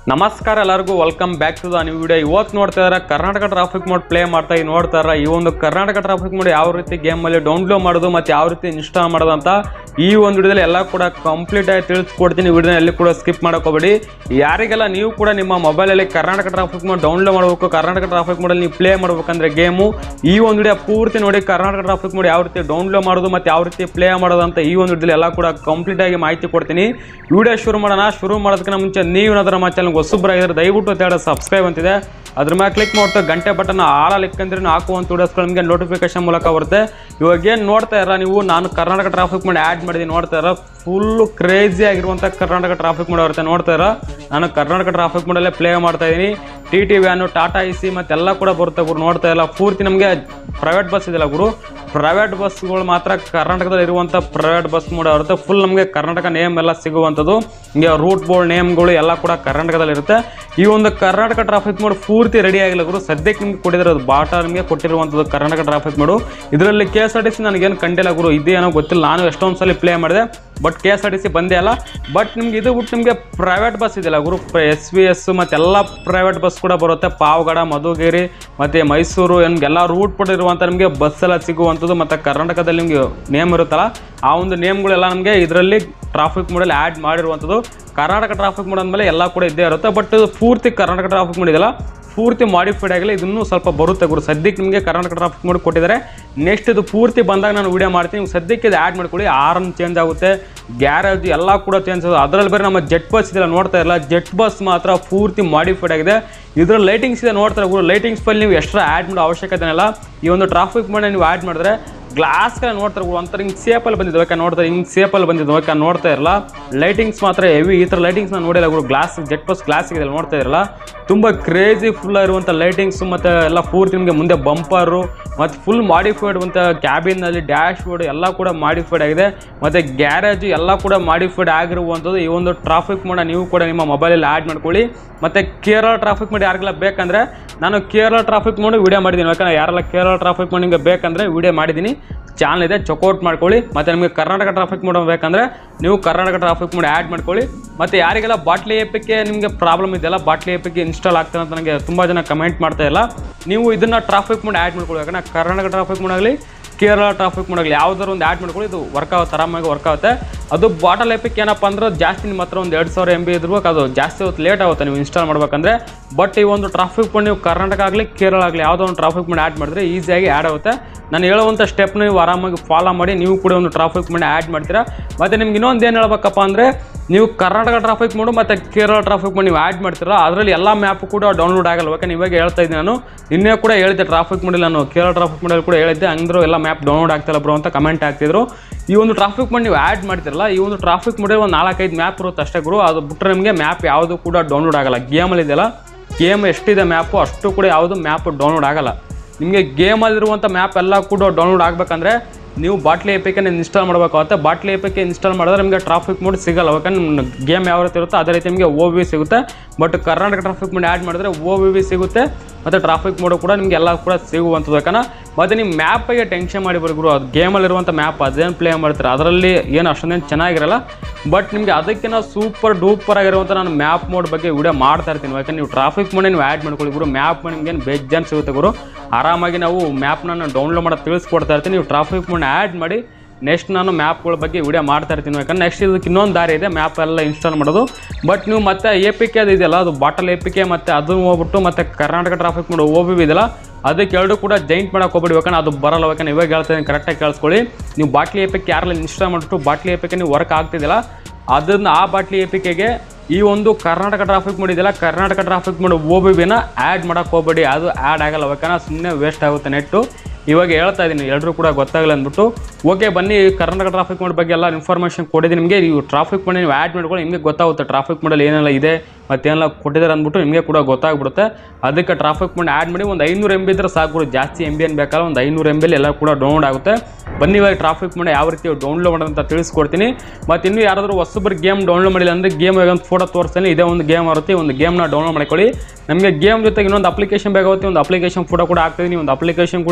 ನಮಸ್ಕಾರ ಎಲ್ಲರಿಗೂ welcome back to the new video ಇವತ್ತು ನೋಡ್ತಾ ಇದ್ದಾರೆ ಕರ್ನಾಟಕ ಟ್ರಾಫಿಕ್ ಮೋಡ್ ಪ್ಲೇ ಮಾಡ್ತಾ ಇದ್ದೀವಿ ನೋಡ್ತಾ ಇದ್ದಾರೆ ಈ ಒಂದು ಕರ್ನಾಟಕ ಟ್ರಾಫಿಕ್ ಮೋಡ್ ಯಾವ ರೀತಿ ಗೇಮಲ್ಲಿ ಡೌನ್ಲೋಡ್ ಮಾಡೋದು ಮತ್ತು ಯಾವ ರೀತಿ ಇನ್ಸ್ಟಾಲ್ ಮಾಡೋದು ಅಂತ ಈ ಒಂದು ವಿಡಿಯೋದಲ್ಲಿ ಎಲ್ಲ ಕೂಡ ಕಂಪ್ಲೀಟ್ ಆಗಿ ತಿಳಿಸ್ಕೊಡ್ತೀನಿ ವಿಡಿಯೋನ ಎಲ್ಲಿ ಕೂಡ ಸ್ಕಿಪ್ ಹೋಗಬೇಡಿ ಯಾರಿಗೆಲ್ಲ ನೀವು ಕೂಡ ನಿಮ್ಮ ಮೊಬೈಲಲ್ಲಿ ಕರ್ನಾಟಕ ಟ್ರಾಫಿಕ್ ಮೋಡ್ ಡೌನ್ಲೋಡ್ ಮಾಡಬೇಕು ಕರ್ನಾಟಕ ಟ್ರಾಫಿಕ್ ಮೋಡಲ್ಲಿ ನೀವು ಪ್ಲೇ ಮಾಡ್ಬೇಕಂದ್ರೆ ಗೇಮು ಈ ಒಂದು ವಿಡಿಯೋ ಪೂರ್ತಿ ನೋಡಿ ಕರ್ನಾಟಕ ಟ್ರಾಫಿಕ್ ಮೋಡ್ ಯಾವ ರೀತಿ ಡೌನ್ಲೋಡ್ ಮಾಡೋದು ಮತ್ತು ಯಾವ ರೀತಿ ಪ್ಲೇ ಮಾಡೋದು ಅಂತ ಈ ಒಂದು ವಿಡಿಯೋದಲ್ಲಿ ಎಲ್ಲ ಕೂಡ ಕಂಪ್ಲೀಟ್ ಆಗಿ ಮಾಹಿತಿ ಕೊಡ್ತೀನಿ ವಿಡಿಯೋ ಶುರು ಮಾಡೋಣ ಶುರು ಮಾಡೋದಕ್ಕಿಂತ ಮುಂಚೆ ನೀವು ಏನಾದ್ರೂ ನಮ್ಮ ಚಾನಲ್ ಹೊಸಬ್ರಾಗಿದ್ರೆ ದಯವಿಟ್ಟು ತೇಡ ಸಬ್ಸ್ಕ್ರೈಬ್ ಅಂತಿದೆ ಅದ್ರ ಮೇಲೆ ಕ್ಲಿಕ್ ಮಾಡ್ತಾ ಗಂಟೆ ಬಟನ್ ಆಲ್ ಇಕ್ಕಂದ್ರೆ ಹಾಕುವಂತ ವಿಡಿಯೋಸ್ಗಳು ನಿಮಗೆ ನೋಟಿಫಿಕೇಶನ್ ಮೂಲಕ ಬರುತ್ತೆ ಇವಾಗ ಏನು ನೋಡ್ತಾ ಇರ ನೀವು ನಾನು ಕರ್ನಾಟಕ ಟ್ರಾಫಿಕ್ ಮಾಡಿ ಆ್ಯಡ್ ಮಾಡಿದ್ದೀನಿ ನೋಡ್ತಾ ಇರ ಫುಲ್ಲು ಕ್ರೇಜಿ ಆಗಿರುವಂಥ ಕರ್ನಾಟಕ ಟ್ರಾಫಿಕ್ ಮಾಡಿ ಬರುತ್ತೆ ನೋಡ್ತಾ ಇರ ನಾನು ಕರ್ನಾಟಕ ಟ್ರಾಫಿಕ್ ಮಾಡಲ್ಲೇ ಪ್ಲೇ ಮಾಡ್ತಾ ಇದ್ದೀನಿ T T van Tata E C ಮತ್ತೆಲ್ಲ ಕೂಡ ಬರುತ್ತೆ ಗುರು ನೋಡ್ತಾ ಇಲ್ಲ ಪೂರ್ತಿ ನಮಗೆ ಪ್ರೈವೇಟ್ ಬಸ್ ಇದೆಯಲ್ಲ ಗುರು ಪ್ರೈವೇಟ್ ಬಸ್ಗಳು ಮಾತ್ರ ಕರ್ನಾಟಕದಲ್ಲಿ ಇರುವಂಥ ಪ್ರೈವೇಟ್ ಬಸ್ ಕೂಡ ಬರುತ್ತೆ ಫುಲ್ ನಮಗೆ ಕರ್ನಾಟಕ ನೇಮ್ ಎಲ್ಲ ಸಿಗುವಂಥದ್ದು ಹಿಂಗೆ ರೂಟ್ ಬೋರ್ಡ್ ನೇಮ್ಗಳು ಎಲ್ಲ ಕೂಡ ಕರ್ನಾಟಕದಲ್ಲಿ ಇರುತ್ತೆ ಈ ಒಂದು ಕರ್ನಾಟಕ ಟ್ರಾಫಿಕ್ ಮೋಡ್ ಪೂರ್ತಿ ರೆಡಿ ಆಗಿಲ್ಲ ಗುರು ಸದ್ಯಕ್ಕೆ ನಿಮ್ಗೆ ಕೊಟ್ಟಿರೋದು ಬಾಟಾ ನಿಮಗೆ ಕೊಟ್ಟಿರುವಂಥದ್ದು ಕರ್ನಾಟಕ ಟ್ರಾಫಿಕ್ ಮೋಡು ಇದರಲ್ಲಿ K S R T C ನನಗೇನು ಕಂಡಿಲ್ಲ ಗುರು ಇದೇನೋ ಗೊತ್ತಿಲ್ಲ ನಾನು ಎಷ್ಟೊಂದು ಸಲ ಪ್ಲೇ ಮಾಡಿದೆ but K S R T C ಬಂದೇ ಅಲ್ಲ ಬಟ್ ನಿಮ್ಗೆ ಇದು ಬಿಟ್ಟು ನಿಮಗೆ ಪ್ರೈವೇಟ್ ಬಸ್ ಇದೆಯಲ್ಲ ಗುರು ಎಸ್ ವಿ ಎಸ್ ಮತ್ತೆಲ್ಲ ಪ್ರೈವೇಟ್ ಬಸ್ ಕೂಡ ಬರುತ್ತೆ ಪಾವಗಡ ಮಧುಗಿರಿ ಮತ್ತು ಮೈಸೂರು ನಿಮಗೆಲ್ಲ ರೂಟ್ ಪಡಿರುವಂಥ ನಿಮಗೆ ಬಸ್ ಎಲ್ಲ ಸಿಗುವಂಥದ್ದು ಮತ್ತು ಕರ್ನಾಟಕದಲ್ಲಿ ನಿಮಗೆ ನೇಮ್ ಇರುತ್ತಲ್ಲ ಆ ಒಂದು ನೇಮ್ಗಳೆಲ್ಲ ನಮಗೆ ಇದರಲ್ಲಿ ಟ್ರಾಫಿಕ್ ಮೋಡಲ್ಲಿ ಆ್ಯಡ್ ಮಾಡಿರುವಂಥದ್ದು ಕರ್ನಾಟಕ ಟ್ರಾಫಿಕ್ ಮೋಡ್ ಅಂದಮೇಲೆ ಎಲ್ಲ ಕೂಡ ಇದ್ದೇ ಇರುತ್ತೆ ಬಟ್ ಇದು ಪೂರ್ತಿ ಕರ್ನಾಟಕ ಟ್ರಾಫಿಕ್ ಮೋಡ್ ಇದೆಯಲ್ಲ ಪೂರ್ತಿ ಮಾಡಿಫೈಡ್ ಆಗಿಲ್ಲ ಇದನ್ನು ಸ್ವಲ್ಪ ಬರುತ್ತೆ ಗುರು ಸದ್ಯಕ್ಕೆ ನಿಮಗೆ ಕರ್ನಾಟಕ ಟ್ರಾಫಿಕ್ ಮೋಡ್ ಕೊಟ್ಟಿದ್ದಾರೆ ನೆಕ್ಸ್ಟ್ ಇದು ಪೂರ್ತಿ ಬಂದಾಗ ನಾನು ವಿಡಿಯೋ ಮಾಡ್ತೀನಿ ನೀವು ಸದ್ಯಕ್ಕೆ ಇದು ಆ್ಯಡ್ ಮಾಡ್ಕೊಳ್ಳಿ ಆರನ್ ಚೇಂಜ್ ಆಗುತ್ತೆ ಗ್ಯಾರೇಜ್ ಎಲ್ಲ ಕೂಡ ಚೇಂಜ್ ಆಗುತ್ತೆ ಅದರಲ್ಲಿ ಬೇರೆ ನಮ್ಮ ಜೆಟ್ ಬಸ್ ಇದೆಲ್ಲ ನೋಡ್ತಾ ಇಲ್ಲ ಜೆಟ್ ಬಸ್ ಮಾತ್ರ ಪೂರ್ತಿ ಮಾಡಿಫೈಡ್ ಆಗಿದೆ ಇದರಲ್ಲಿ ಲೈಟಿಂಗ್ಸ್ ಇದೆ ನೋಡ್ತಾರೆ ಗುರು ಲೈಟಿಂಗ್ಸ್ ಫೈಲ್ ನೀವು ಎಕ್ಸ್ಟ್ರಾ ಆ್ಯಡ್ ಮಾಡೋ ಅವಶ್ಯಕತೆ ಇಲ್ಲ ಈ ಒಂದು ಟ್ರಾಫಿಕ್ ಮೋಡ್ ನೀವು ಆ್ಯಡ್ ಮಾಡಿದ್ರೆ ಗ್ಲಾಸ್ಗಳ ನೋಡ್ತಾರೆ ಗುರು ಒಂಥರ ಹಿಂಗೆ ಸೇಪಲ್ಲಿ ಬಂದಿದ್ದು ಓಕೆ ನೋಡ್ತಾರೆ ಹಿಂಗೆ ಸೇಪಲ್ಲಿ ಬಂದಿದ್ದು ಓಕೆ ನೋಡ್ತಾ ಇರಲ್ಲ ಲೈಟಿಂಗ್ಸ್ ಮಾತ್ರ ಹೆವಿ ಈ ಥರ ಲೈಟಿಂಗ್ಸ್ ನಾನು ನೋಡಿಲ್ಲ ಗುರು ಗ್ಲಾಸ್ ಜೆಟ್ ಬಸ್ ಗ್ಲಾಸ್ ಇದೆ ನೋಡ್ತಾ ಇರಲ್ಲ ತುಂಬ ಕ್ರೇಜಿ ಫುಲ್ ಇರುವಂಥ ಲೈಟಿಂಗ್ಸ್ ಮತ್ತು ಎಲ್ಲ ಪೂರ್ತಿ ನಿಮಗೆ ಮುಂದೆ ಬಂಪರು ಮತ್ತು ಫುಲ್ ಮಾಡಿಫೈಡ್ ಅಂತ ಕ್ಯಾಬಿನಲ್ಲಿ ಡ್ಯಾಶ್ ಬೋರ್ಡ್ ಎಲ್ಲ ಕೂಡ ಮಾಡಿಫೈಡ್ ಆಗಿದೆ ಮತ್ತು ಗ್ಯಾರೇಜ್ ಎಲ್ಲ ಕೂಡ ಮಾಡಿಫೈಡ್ ಆಗಿರುವಂಥದ್ದು ಈ ಒಂದು ಟ್ರಾಫಿಕ್ ಮೋಡ ನೀವು ಕೂಡ ನಿಮ್ಮ ಮೊಬೈಲಲ್ಲಿ ಆ್ಯಡ್ ಮಾಡ್ಕೊಳ್ಳಿ ಮತ್ತು ಕೇರಳ ಟ್ರಾಫಿಕ್ ಮೋಡ್ ಯಾರಿಗೆಲ್ಲ ಬೇಕಂದರೆ ನಾನು ಕೇರಳ ಟ್ರಾಫಿಕ್ ಮೋಡ್ ವಿಡಿಯೋ ಮಾಡಿದ್ದೀನಿ ಯಾಕಂದ್ರೆ ಯಾರೆಲ್ಲ ಕೇರಳ ಟ್ರಾಫಿಕ್ ಮೋಡ್ ನಿಮಗೆ ಬೇಕಂದರೆ ವಿಡಿಯೋ ಮಾಡಿದ್ದೀನಿ ಚಾನಲ್ ಇದೆ ಚೆಕ್ಔಟ್ ಮಾಡ್ಕೊಳ್ಳಿ ಮತ್ತು ನಿಮಗೆ ಕರ್ನಾಟಕ ಟ್ರಾಫಿಕ್ ಮೋಡ್ ಬೇಕಂದರೆ ನೀವು ಕರ್ನಾಟಕ ಟ್ರಾಫಿಕ್ ಮೋಡ್ ಆ್ಯಡ್ ಮಾಡ್ಕೊಳ್ಳಿ ಮತ್ತು ಯಾರಿಗೆಲ್ಲ ಬಾಟ್ಲಿ ಎಪಿಗೆ ನಿಮಗೆ ಪ್ರಾಬ್ಲಮ್ ಇದೆಯಲ್ಲ ಬಾಟ್ಲಿ ಎಪಿಗೆ ಇನ್ಸ್ಟಾಲ್ ಆಗ್ತದೆ ಅಂತ ನನಗೆ ತುಂಬ ಜನ ಕಮೆಂಟ್ ಮಾಡ್ತಾ ಇಲ್ಲ ನೀವು ಇದನ್ನು ಟ್ರಾಫಿಕ್ ಮೋಡ್ ಆ್ಯಡ್ ಮಾಡ್ಕೊಳ್ಳಿ ಯಾಕಂದ್ರೆ ಕರ್ನಾಟಕ ಟ್ರಾಫಿಕ್ ಮೋಡ್ ಆಗಲಿ ಕೇರಳ ಟ್ರಾಫಿಕ್ ಮಾಡಲಿ ಯಾವ್ದಾದ್ರು ಒಂದು ಆ್ಯಡ್ ಮಾಡ್ಕೊಳ್ಳಿ ಇದು ವರ್ಕ್ ಆಗುತ್ತೆ ಆರಾಮಾಗಿ ವರ್ಕ್ ಆಗುತ್ತೆ ಅದು ಬಾಟಲ್ ಎಪಿಕ್ ಏನಪ್ಪ ಅಂದ್ರೆ ಜಾಸ್ತಿ ನಿಮ್ಮ ಹತ್ರ ಒಂದು ಎರಡು ಸಾವಿರ ಎಮ್ ಬಿ ಇದ್ರೂ ಅದು ಜಾಸ್ತಿ ಹೊತ್ತು ಲೇಟ್ ಆಗುತ್ತೆ ನೀವು ಇನ್ಸ್ಟಾಲ್ ಮಾಡ್ಬೇಕಂದ್ರೆ ಬಟ್ ಈ ಒಂದು ಟ್ರಾಫಿಕ್ ಮಾಡಿ ನೀವು ಕರ್ನಾಟಕ ಆಗಲಿ ಕೇರಳ ಆಗಲಿ ಯಾವುದೋ ಒಂದು ಟ್ರಾಫಿಕ್ ಮಾಡಿ ಆ್ಯಡ್ ಮಾಡಿದ್ರೆ ಈಸಿಯಾಗಿ ಆ್ಯಡ್ ಆಗುತ್ತೆ ನಾನು ಹೇಳುವಂಥ ಸ್ಟೆಪ್ನ ನೀವು ಆರಾಮಾಗಿ ಫಾಲೋ ಮಾಡಿ ನೀವು ಕೂಡ ಒಂದು ಟ್ರಾಫಿಕ್ ಮಾಡಿ ಆ್ಯಡ್ ಮಾಡ್ತೀರಾ ಮತ್ತು ನಿಮ್ಗೆ ಇನ್ನೊಂದು ಏನು ಹೇಳ್ಬೇಕಪ್ಪ ಅಂದರೆ ನೀವು ಕರ್ನಾಟಕ ಟ್ರಾಫಿಕ್ ಮೋಡು ಮತ್ತು ಕೇರಳ ಟ್ರಾಫಿಕ್ ಮೋಡ್ ನೀವು ಆ್ಯಡ್ ಮಾಡ್ತೀರಾ ಅದರಲ್ಲಿ ಎಲ್ಲ ಮ್ಯಾಪ್ ಕೂಡ ಡೌನ್ಲೋಡ್ ಆಗಲ್ಲ ಯಾಕಂದ್ರೆ ಇವಾಗ ಹೇಳ್ತಾ ಇದ್ದೀನಿ ನಾನು ಇನ್ನೇ ಕೂಡ ಹೇಳಿದ್ದೆ ಟ್ರಾಫಿಕ್ ಮೋಡಲ್ಲಿ ನಾನು ಕೇರಳ ಟ್ರಾಫಿಕ್ ಮೋಡಲ್ಲಿ ಕೂಡ ಹೇಳಿದ್ದೆ ಅಂದ್ರು ಎಲ್ಲ ಮ್ಯಾಪ್ ಡೌನ್ಲೋಡ್ ಆಗ್ತಿಲ್ಲ ಬ್ರೋ ಅಂತ ಕಮೆಂಟ್ ಆಗ್ತಿದ್ರು ಈ ಒಂದು ಟ್ರಾಫಿಕ್ ಮೋಡ್ ನೀವು ಆ್ಯಡ್ ಮಾಡ್ತಿರಲ್ಲ ಈ ಒಂದು ಟ್ರಾಫಿಕ್ ಮೋಡಲ್ಲಿ ಒಂದು ನಾಲ್ಕೈದು ಮ್ಯಾಪ್ ಇರುತ್ತೆ ಅಷ್ಟೇ ಗುರು ಅದು ಬಿಟ್ಟರೆ ನಿಮಗೆ ಮ್ಯಾಪ್ ಯಾವುದು ಕೂಡ ಡೌನ್ಲೋಡ್ ಆಗಲ್ಲ ಗೇಮಲ್ಲಿ ಇದೆಯಲ್ಲ ಗೇಮ್ ಎಷ್ಟಿದೆ ಮ್ಯಾಪು ಅಷ್ಟು ಕೂಡ ಯಾವುದು ಮ್ಯಾಪ್ ಡೌನ್ಲೋಡ್ ಆಗಲ್ಲ ನಿಮಗೆ ಗೇಮಲ್ಲಿರುವಂಥ ಮ್ಯಾಪ್ ಎಲ್ಲ ಕೂಡ ಡೌನ್ಲೋಡ್ ಆಗಬೇಕಂದ್ರೆ ನೀವು ಬಾಟ್ಲಿ ಎಪಿಕನ್ನು ಇನ್ಸ್ಟಾಲ್ ಮಾಡಬೇಕಾಗುತ್ತೆ ಬಾಟ್ಲಿ ಎಪಿಕೆ ಇನ್ಸ್ಟಾಲ್ ಮಾಡಿದ್ರೆ ನಿಮಗೆ ಟ್ರಾಫಿಕ್ ಮೋಡ್ ಸಿಗಲ್ಲ ಯಾಕಂದ್ರೆ ಗೇಮ್ ಯಾವ ರೀತಿ ಇರುತ್ತೋ ಅದೇ ರೀತಿ ನಿಮಗೆ ಓ ವಿ ಸಿಗುತ್ತೆ but Karnataka traffic mod add ಮಾಡಿದ್ರೆ ಓ ವಿ ವಿ ಸಿಗುತ್ತೆ ಮತ್ತು ಟ್ರಾಫಿಕ್ ಮೋಡ್ ಕೂಡ ನಿಮಗೆ ಎಲ್ಲ ಕೂಡ ಸಿಗುವಂಥದ್ದು ಯಾಕಂದ್ರೆ ಮತ್ತು ನೀವು ಮ್ಯಾಪಿಗೆ ಟೆನ್ಷನ್ ಮಾಡಿ ಬರ್ಗುರು ಅದು ಗೇಮಲ್ಲಿರುವಂಥ ಮ್ಯಾಪ್ ಅದೇನು ಪ್ಲೇ ಮಾಡ್ತೀರಾ ಅದರಲ್ಲಿ ಏನು ಅಷ್ಟೊಂದೇನು ಚೆನ್ನಾಗಿರಲ್ಲ ಬಟ್ ನಿಮಗೆ ಅದಕ್ಕಿಂತ ಸೂಪರ್ ಡೂಪರ್ ಆಗಿರುವಂಥ ನಾನು ಮ್ಯಾಪ್ ಮೋಡ್ ಬಗ್ಗೆ ವಿಡಿಯೋ ಮಾಡ್ತಾ ಇರ್ತೀನಿ ಯಾಕಂದ್ರೆ ನೀವು ಟ್ರಾಫಿಕ್ ಮೋಡ್ ನೀವು ಆ್ಯಡ್ ಮಾಡ್ಕೊಳ್ಳಿ ಗುರು ಮ್ಯಾಪ್ ನಿಮ್ಗೇನು ಬೇಜಾನ್ ಸಿಗುತ್ತೆ ಗುರು ಆರಾಮಾಗಿ ನಾವು ಮ್ಯಾಪ್ನ ಡೌನ್ಲೋಡ್ ಮಾಡೋದು ತಿಳಿಸ್ಕೊಡ್ತಾ ಇರ್ತೀನಿ ನೀವು ಟ್ರಾಫಿಕ್ ಮೋಡ್ ಆ್ಯಡ್ ಮಾಡಿ ನೆಕ್ಸ್ಟ್ ನಾನು ಮ್ಯಾಪ್ಗಳ ಬಗ್ಗೆ ವಿಡಿಯೋ ಮಾಡ್ತಾ ಇರ್ತೀನಿ ಯಾಕಂದ್ರೆ ನೆಕ್ಸ್ಟ್ ಇದಕ್ಕೆ ಇನ್ನೊಂದು ದಾರಿ ಇದೆ ಮ್ಯಾಪ್ ಎಲ್ಲ ಇನ್ಸ್ಟಾಲ್ ಮಾಡೋದು ಬಟ್ ನೀವು ಮತ್ತೆ ಎ ಪಿ ಕೆ ಅದು ಇದೆಯಲ್ಲ ಅದು ಬಾಟಲ್ ಎ ಪಿ ಕೆ ಮತ್ತು ಅದನ್ನು ಹೋಗ್ಬಿಟ್ಟು ಮತ್ತು Karnataka traffic mod O B ಇದೆಯಲ್ಲ ಅದಕ್ಕೆ ಎರಡು ಕೂಡ ಜೈಂಟ್ ಮಾಡಕ್ಕೆ ಹೋಗ್ಬಿಡಿ ಯಾಕಂದ್ರೆ ಅದು ಬರಲ್ಲ ಯಾಕಂದ್ರೆ ಇವಾಗ ಹೇಳ್ತೀನಿ ಕರೆಕ್ಟಾಗಿ ಕೇಳಿಸ್ಕೊಳ್ಳಿ ನೀವು ಬಾಟ್ಲಿ ಎ ಪಿ ಕೆ ಯಾರೆಲ್ಲ ಇನ್ಸ್ಟಾಲ್ ಮಾಡಿಬಿಟ್ಟು ಬಾಟ್ಲಿ ಎ ಪಿ ಕೆ ನೀವು ವರ್ಕ್ ಆಗ್ತಿದ್ದಿಲ್ಲ ಅದನ್ನು ಆ ಬಾಟ್ಲಿ ಎ ಪಿ ಕೆಗೆ ಈ ಒಂದು ಕರ್ನಾಟಕ ಟ್ರಾಫಿಕ್ ಮೋಡ್ ಇದೆಯಲ್ಲ Karnataka traffic mod O B ಬಿನ ಆ್ಯಡ್ ಮಾಡೋಕ್ಕೆ ಹೋಗ್ಬೇಡಿ ಅದು ಆ್ಯಡ್ ಆಗಲ್ಲ ಯಾಕಂದ್ರೆ ಸುಮ್ಮನೆ ವೇಸ್ಟ್ ಆಗುತ್ತೆ ನೆಟ್ಟು ಇವಾಗ ಹೇಳ್ತಾ ಇದ್ದೀನಿ ಎಲ್ಲರೂ ಕೂಡ ಗೊತ್ತಾಗಲ್ಲ ಅಂದ್ಬಿಟ್ಟು ಓಕೆ ಬನ್ನಿ ಕರ್ನಾಟಕ ಟ್ರಾಫಿಕ್ ಮೋಡ್ ಬಗ್ಗೆ ಎಲ್ಲ ಇನ್ಫಾರ್ಮೇಷನ್ ಕೊಟ್ಟಿದ್ದೀನಿ ನಿಮಗೆ ನೀವು ಟ್ರಾಫಿಕ್ ಮೋಡ್ ನೀವು ಆ್ಯಡ್ ಮಾಡ್ಕೊಂಡು ನಿಮಗೆ ಗೊತ್ತಾಗುತ್ತೆ ಟ್ರಾಫಿಕ್ ಮೋಡಲ್ಲಿ ಏನೆಲ್ಲ ಇದೆ ಮತ್ತೇನೆಲ್ಲ ಕೊಟ್ಟಿದ್ದಾರೆ ಅಂದ್ಬಿಟ್ಟು ನಿಮಗೆ ಕೂಡ ಗೊತ್ತಾಗ್ಬಿಡುತ್ತೆ ಅದಕ್ಕೆ ಟ್ರಾಫಿಕ್ ಮೋಡ್ ಆ್ಯಡ್ ಮಾಡಿ ಒಂದು ಐನೂರು ಎಮ್ ಬಿ ಇದ್ರೆ ಸಾಕು ಜಾಸ್ತಿ ಎಮ್ ಬಿ ಏನು ಬೇಕಲ್ಲ ಒಂದು ಐನೂರು ಎಮ್ ಬಿಲಿ ಎಲ್ಲ ಕೂಡ ಡೌನ್ಲೋಡ್ ಆಗುತ್ತೆ ಬನ್ನಿ ಇವಾಗ ಟ್ರಾಫಿಕ್ ಮೋಡ್ ಯಾವ ರೀತಿ ಡೌನ್ಲೋಡ್ ಮಾಡೋದು ಅಂತ ತಿಳಿಸ್ಕೊಡ್ತೀನಿ ಮತ್ತು ಇನ್ನೂ ಯಾರಾದರೂ ಹೊಸಬ್ರು ಗೇಮ್ ಡೌನ್ಲೋಡ್ ಮಾಡಿಲ್ಲ ಅಂದರೆ ಗೇಮ್ ಒಂದು ಫೋಟೋ ತೋರಿಸ್ತೀನಿ ಇದೇ ಒಂದು ಗೇಮ್ ಬರುತ್ತೆ ಒಂದು ಗೇಮ್ನ ಡೌನ್ಲೋಡ್ ಮಾಡ್ಕೊಳ್ಳಿ ನಮಗೆ ಗೇಮ್ ಜೊತೆಗೆ ಇನ್ನೊಂದು ಅಪ್ಲಿಕೇಶನ್ ಬೇಕಾಗುತ್ತೆ ಒಂದು ಅಪ್ಲಿಕೇಶನ್ ಫೋಟೋ ಕೂಡ ಹಾಕ್ತಿದ್ದೀನಿ ಒಂದು ಅಪ್ಲಿಕೇಶನ್ ಕೂಡ ಡೌನ್ಲೋಡ್ ಮಾಡಿ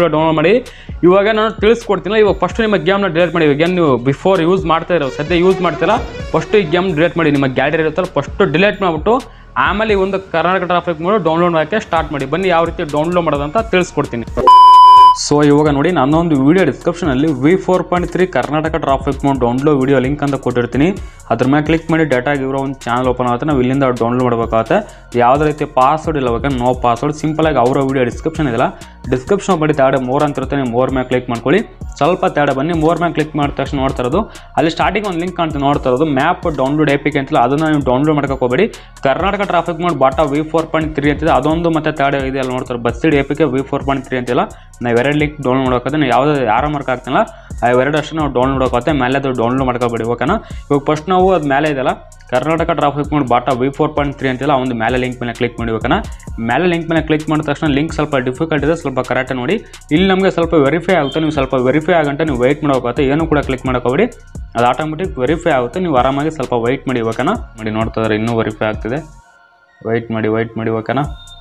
ನೋಡಿ ಇವಾಗ ನಾನು ತಿಳಿಸ್ಕೊಡ್ತೀನಿ ಇವಾಗ ಫಸ್ಟ್ ನಿಮ್ಮ ಗೇಮ್ನ ಡಿಲೀಟ್ ಮಾಡಿ ಇವಾಗ ಏನು ನೀವು ಬಿಫೋರ್ ಯೂಸ್ ಮಾಡ್ತಾ ಇರೋ ಸದ್ಯ ಯೂಸ್ ಮಾಡ್ತೀರಾ ಫಸ್ಟ್ ಈ ಗೇಮ್ ಡಿಲೀಟ್ ಮಾಡಿ ನಿಮ್ಮ ಗ್ಯಾಲರಿ ಇರುತ್ತಲ್ಲ ಫಸ್ಟ್ ಡಿಲೀಟ್ ಮಾಡಿಬಿಟ್ಟು ಆಮೇಲೆ ಈ ಒಂದು ಕರ್ನಾಟಕ ಟ್ರಾಫಿಕ್ ಮಾಡಿ ಡೌನ್ಲೋಡ್ ಮಾಡೋಕ್ಕೆ ಸ್ಟಾರ್ಟ್ ಮಾಡಿ ಬನ್ನಿ ಯಾವ ರೀತಿ ಡೌನ್ಲೋಡ್ ಮಾಡೋದಂತ ತಿಳಿಸ್ಕೊಡ್ತೀನಿ ಸೊ ಇವಾಗ ನೋಡಿ ನನ್ನೊಂದು ವಿಡಿಯೋ ಡಿಸ್ಕ್ರಿಪ್ಷನಲ್ಲಿ V four point three Karnataka traffic mod download video link ಅಂತ ಕೊಟ್ಟಿರ್ತೀನಿ ಅದ್ರ ಮೇಲೆ ಕ್ಲಿಕ್ ಮಾಡಿ ಡಾಟಾಗಿ ಇರೋ ಒಂದು ಚಾನಲ್ ಓಪನ್ ಆಗುತ್ತೆ ನಾವು ಇಲ್ಲಿಂದ ಡೌನ್ಲೋಡ್ ಮಾಡಬೇಕಾಗುತ್ತೆ ಯಾವುದೇ ರೀತಿ ಪಾಸ್ವರ್ಡ್ ಇಲ್ಲ ಬೇಕಾದ್ರೆ ನೋ ಪಾಸ್ವರ್ಡ್ ಸಿಂಪಲಾಗಿ ಅವರ ವಿಡಿಯೋ ಡಿಸ್ಕ್ರಿಪ್ಷನ್ ಇದೆಲ್ಲ ಡಿಸ್ಕ್ರಿಪ್ಷನ್ ಬಡಿ ತಾಡೆ ಮೋರ್ ಅಂತ ಇರುತ್ತೆ ನೀವು ಮೋರ್ ಮೇಲೆ ಕ್ಲಿಕ್ ಮಾಡ್ಕೊಳ್ಳಿ ಸ್ವಲ್ಪ ತೇಡ ಬನ್ನಿ ಮೋರ್ ಮೇಲೆ ಕ್ಲಿಕ್ ಮಾಡಿದ ತಕ್ಷಣ ನೋಡ್ತಾ ಇರೋದು ಅಲ್ಲಿ ಸ್ಟಾರ್ಟಿಂಗ್ ಒಂದು ಲಿಂಕ್ ಅಂತ ನೋಡ್ತಾ ಇರೋದು ಮ್ಯಾಪ್ ಡೌನ್ಲೋಡ್ ಎಪಿಕ್ ಅಂತಲ್ಲ ಅದನ್ನು ನೀವು ಡೌನ್ಲೋಡ್ ಮಾಡ್ಕೋಕೆ ಹೋಗಬೇಡಿ Karnataka traffic mod beta V four point three ಅಂತಿದೆ ಅದೊಂದು ಮತ್ತೆ ತೇಡ ಇದೆ ಅಲ್ಲಿ ನೋಡ್ತಾರೆ ಬಸ್ಸಿಡ್ ಎಪಿಗೆ ವಿ ಫೋರ್ ಪಾಯಿಂಟ್ ತ್ರೀ ಅಂತಿಲ್ಲ ನಾವು ಎರಡು ಲಿಂಕ್ ಡೌನ್ಲೋಡ್ ಮಾಡೋಕೆ ನಾವು ಯಾವುದೇ ಯಾರೋ ಮಾರ್ಕ್ ಆಗ್ತಿಲ್ಲ ಅವೆರಡು ಅಷ್ಟು ನಾವು ಡೌನ್ಲೋಡ್ ಮಾಡೋಕೆ ಮೇಲೆ ಅದು ಡೌನ್ಲೋಡ್ ಮಾಡ್ಕೋಬೇಡಿ ಓಕೆನಾ ಇವಾಗ ಫಸ್ಟ್ ನಾವು ಅದು ಮೇಲೆ ಇದೆಯಲ್ಲ Karnataka traffic mod beta V four point three ಅಂತಿಲ್ಲ ಆ ಒಂದು ಮೇಲೆ ಲಿಂಕ್ ಮೇಲೆ ಕ್ಲಿಕ್ ಮಾಡಿ ಓಕೆನಾ ಮೇಲೆ ಲಿಂಕ್ ಮೇಲೆ ಕ್ಲಿಕ್ ಮಾಡಿದ ತಕ್ಷಣ ಲಿಂಕ್ ಸ್ವಲ್ಪ ಡಿಫಿಕಲ್ಟ್ ಇದೆ ಸ್ವಲ್ಪ ಕರೆಕ್ಟಾಗಿ ನೋಡಿ ಇಲ್ಲಿ ನಮಗೆ ಸ್ವಲ್ಪ ವೆರಿಫೈ ಆಗುತ್ತೆ ನೀವು ಸ್ವಲ್ಪ ವೆರಿಫೈ ಆಗಂಟ ನೀವು ವೆಯ್ಟ್ ಮಾಡೋಕಾಗುತ್ತೆ ಏನು ಕೂಡ ಕ್ಲಿಕ್ ಮಾಡೋಕೋಬೇಡಿ ಅದು ಆಟೋಮೆಟಿಕ್ ವೆರಿಫೈ ಆಗುತ್ತೆ ನೀವು ಆರಾಮಾಗಿ ಸ್ವಲ್ಪ ವೆಯ್ಟ್ ಮಾಡಿ ಓಕೆನಾ ಮಾಡಿ ನೋಡ್ತಾ ಇದ್ದಾರೆ ಇನ್ನೂ ವೆರಿಫೈ ಆಗ್ತಿದೆ ವೆಯ್ಟ್ ಮಾಡಿ ವೆಯ್ಟ್ ಮಾಡಿ ಓಕೆನಾ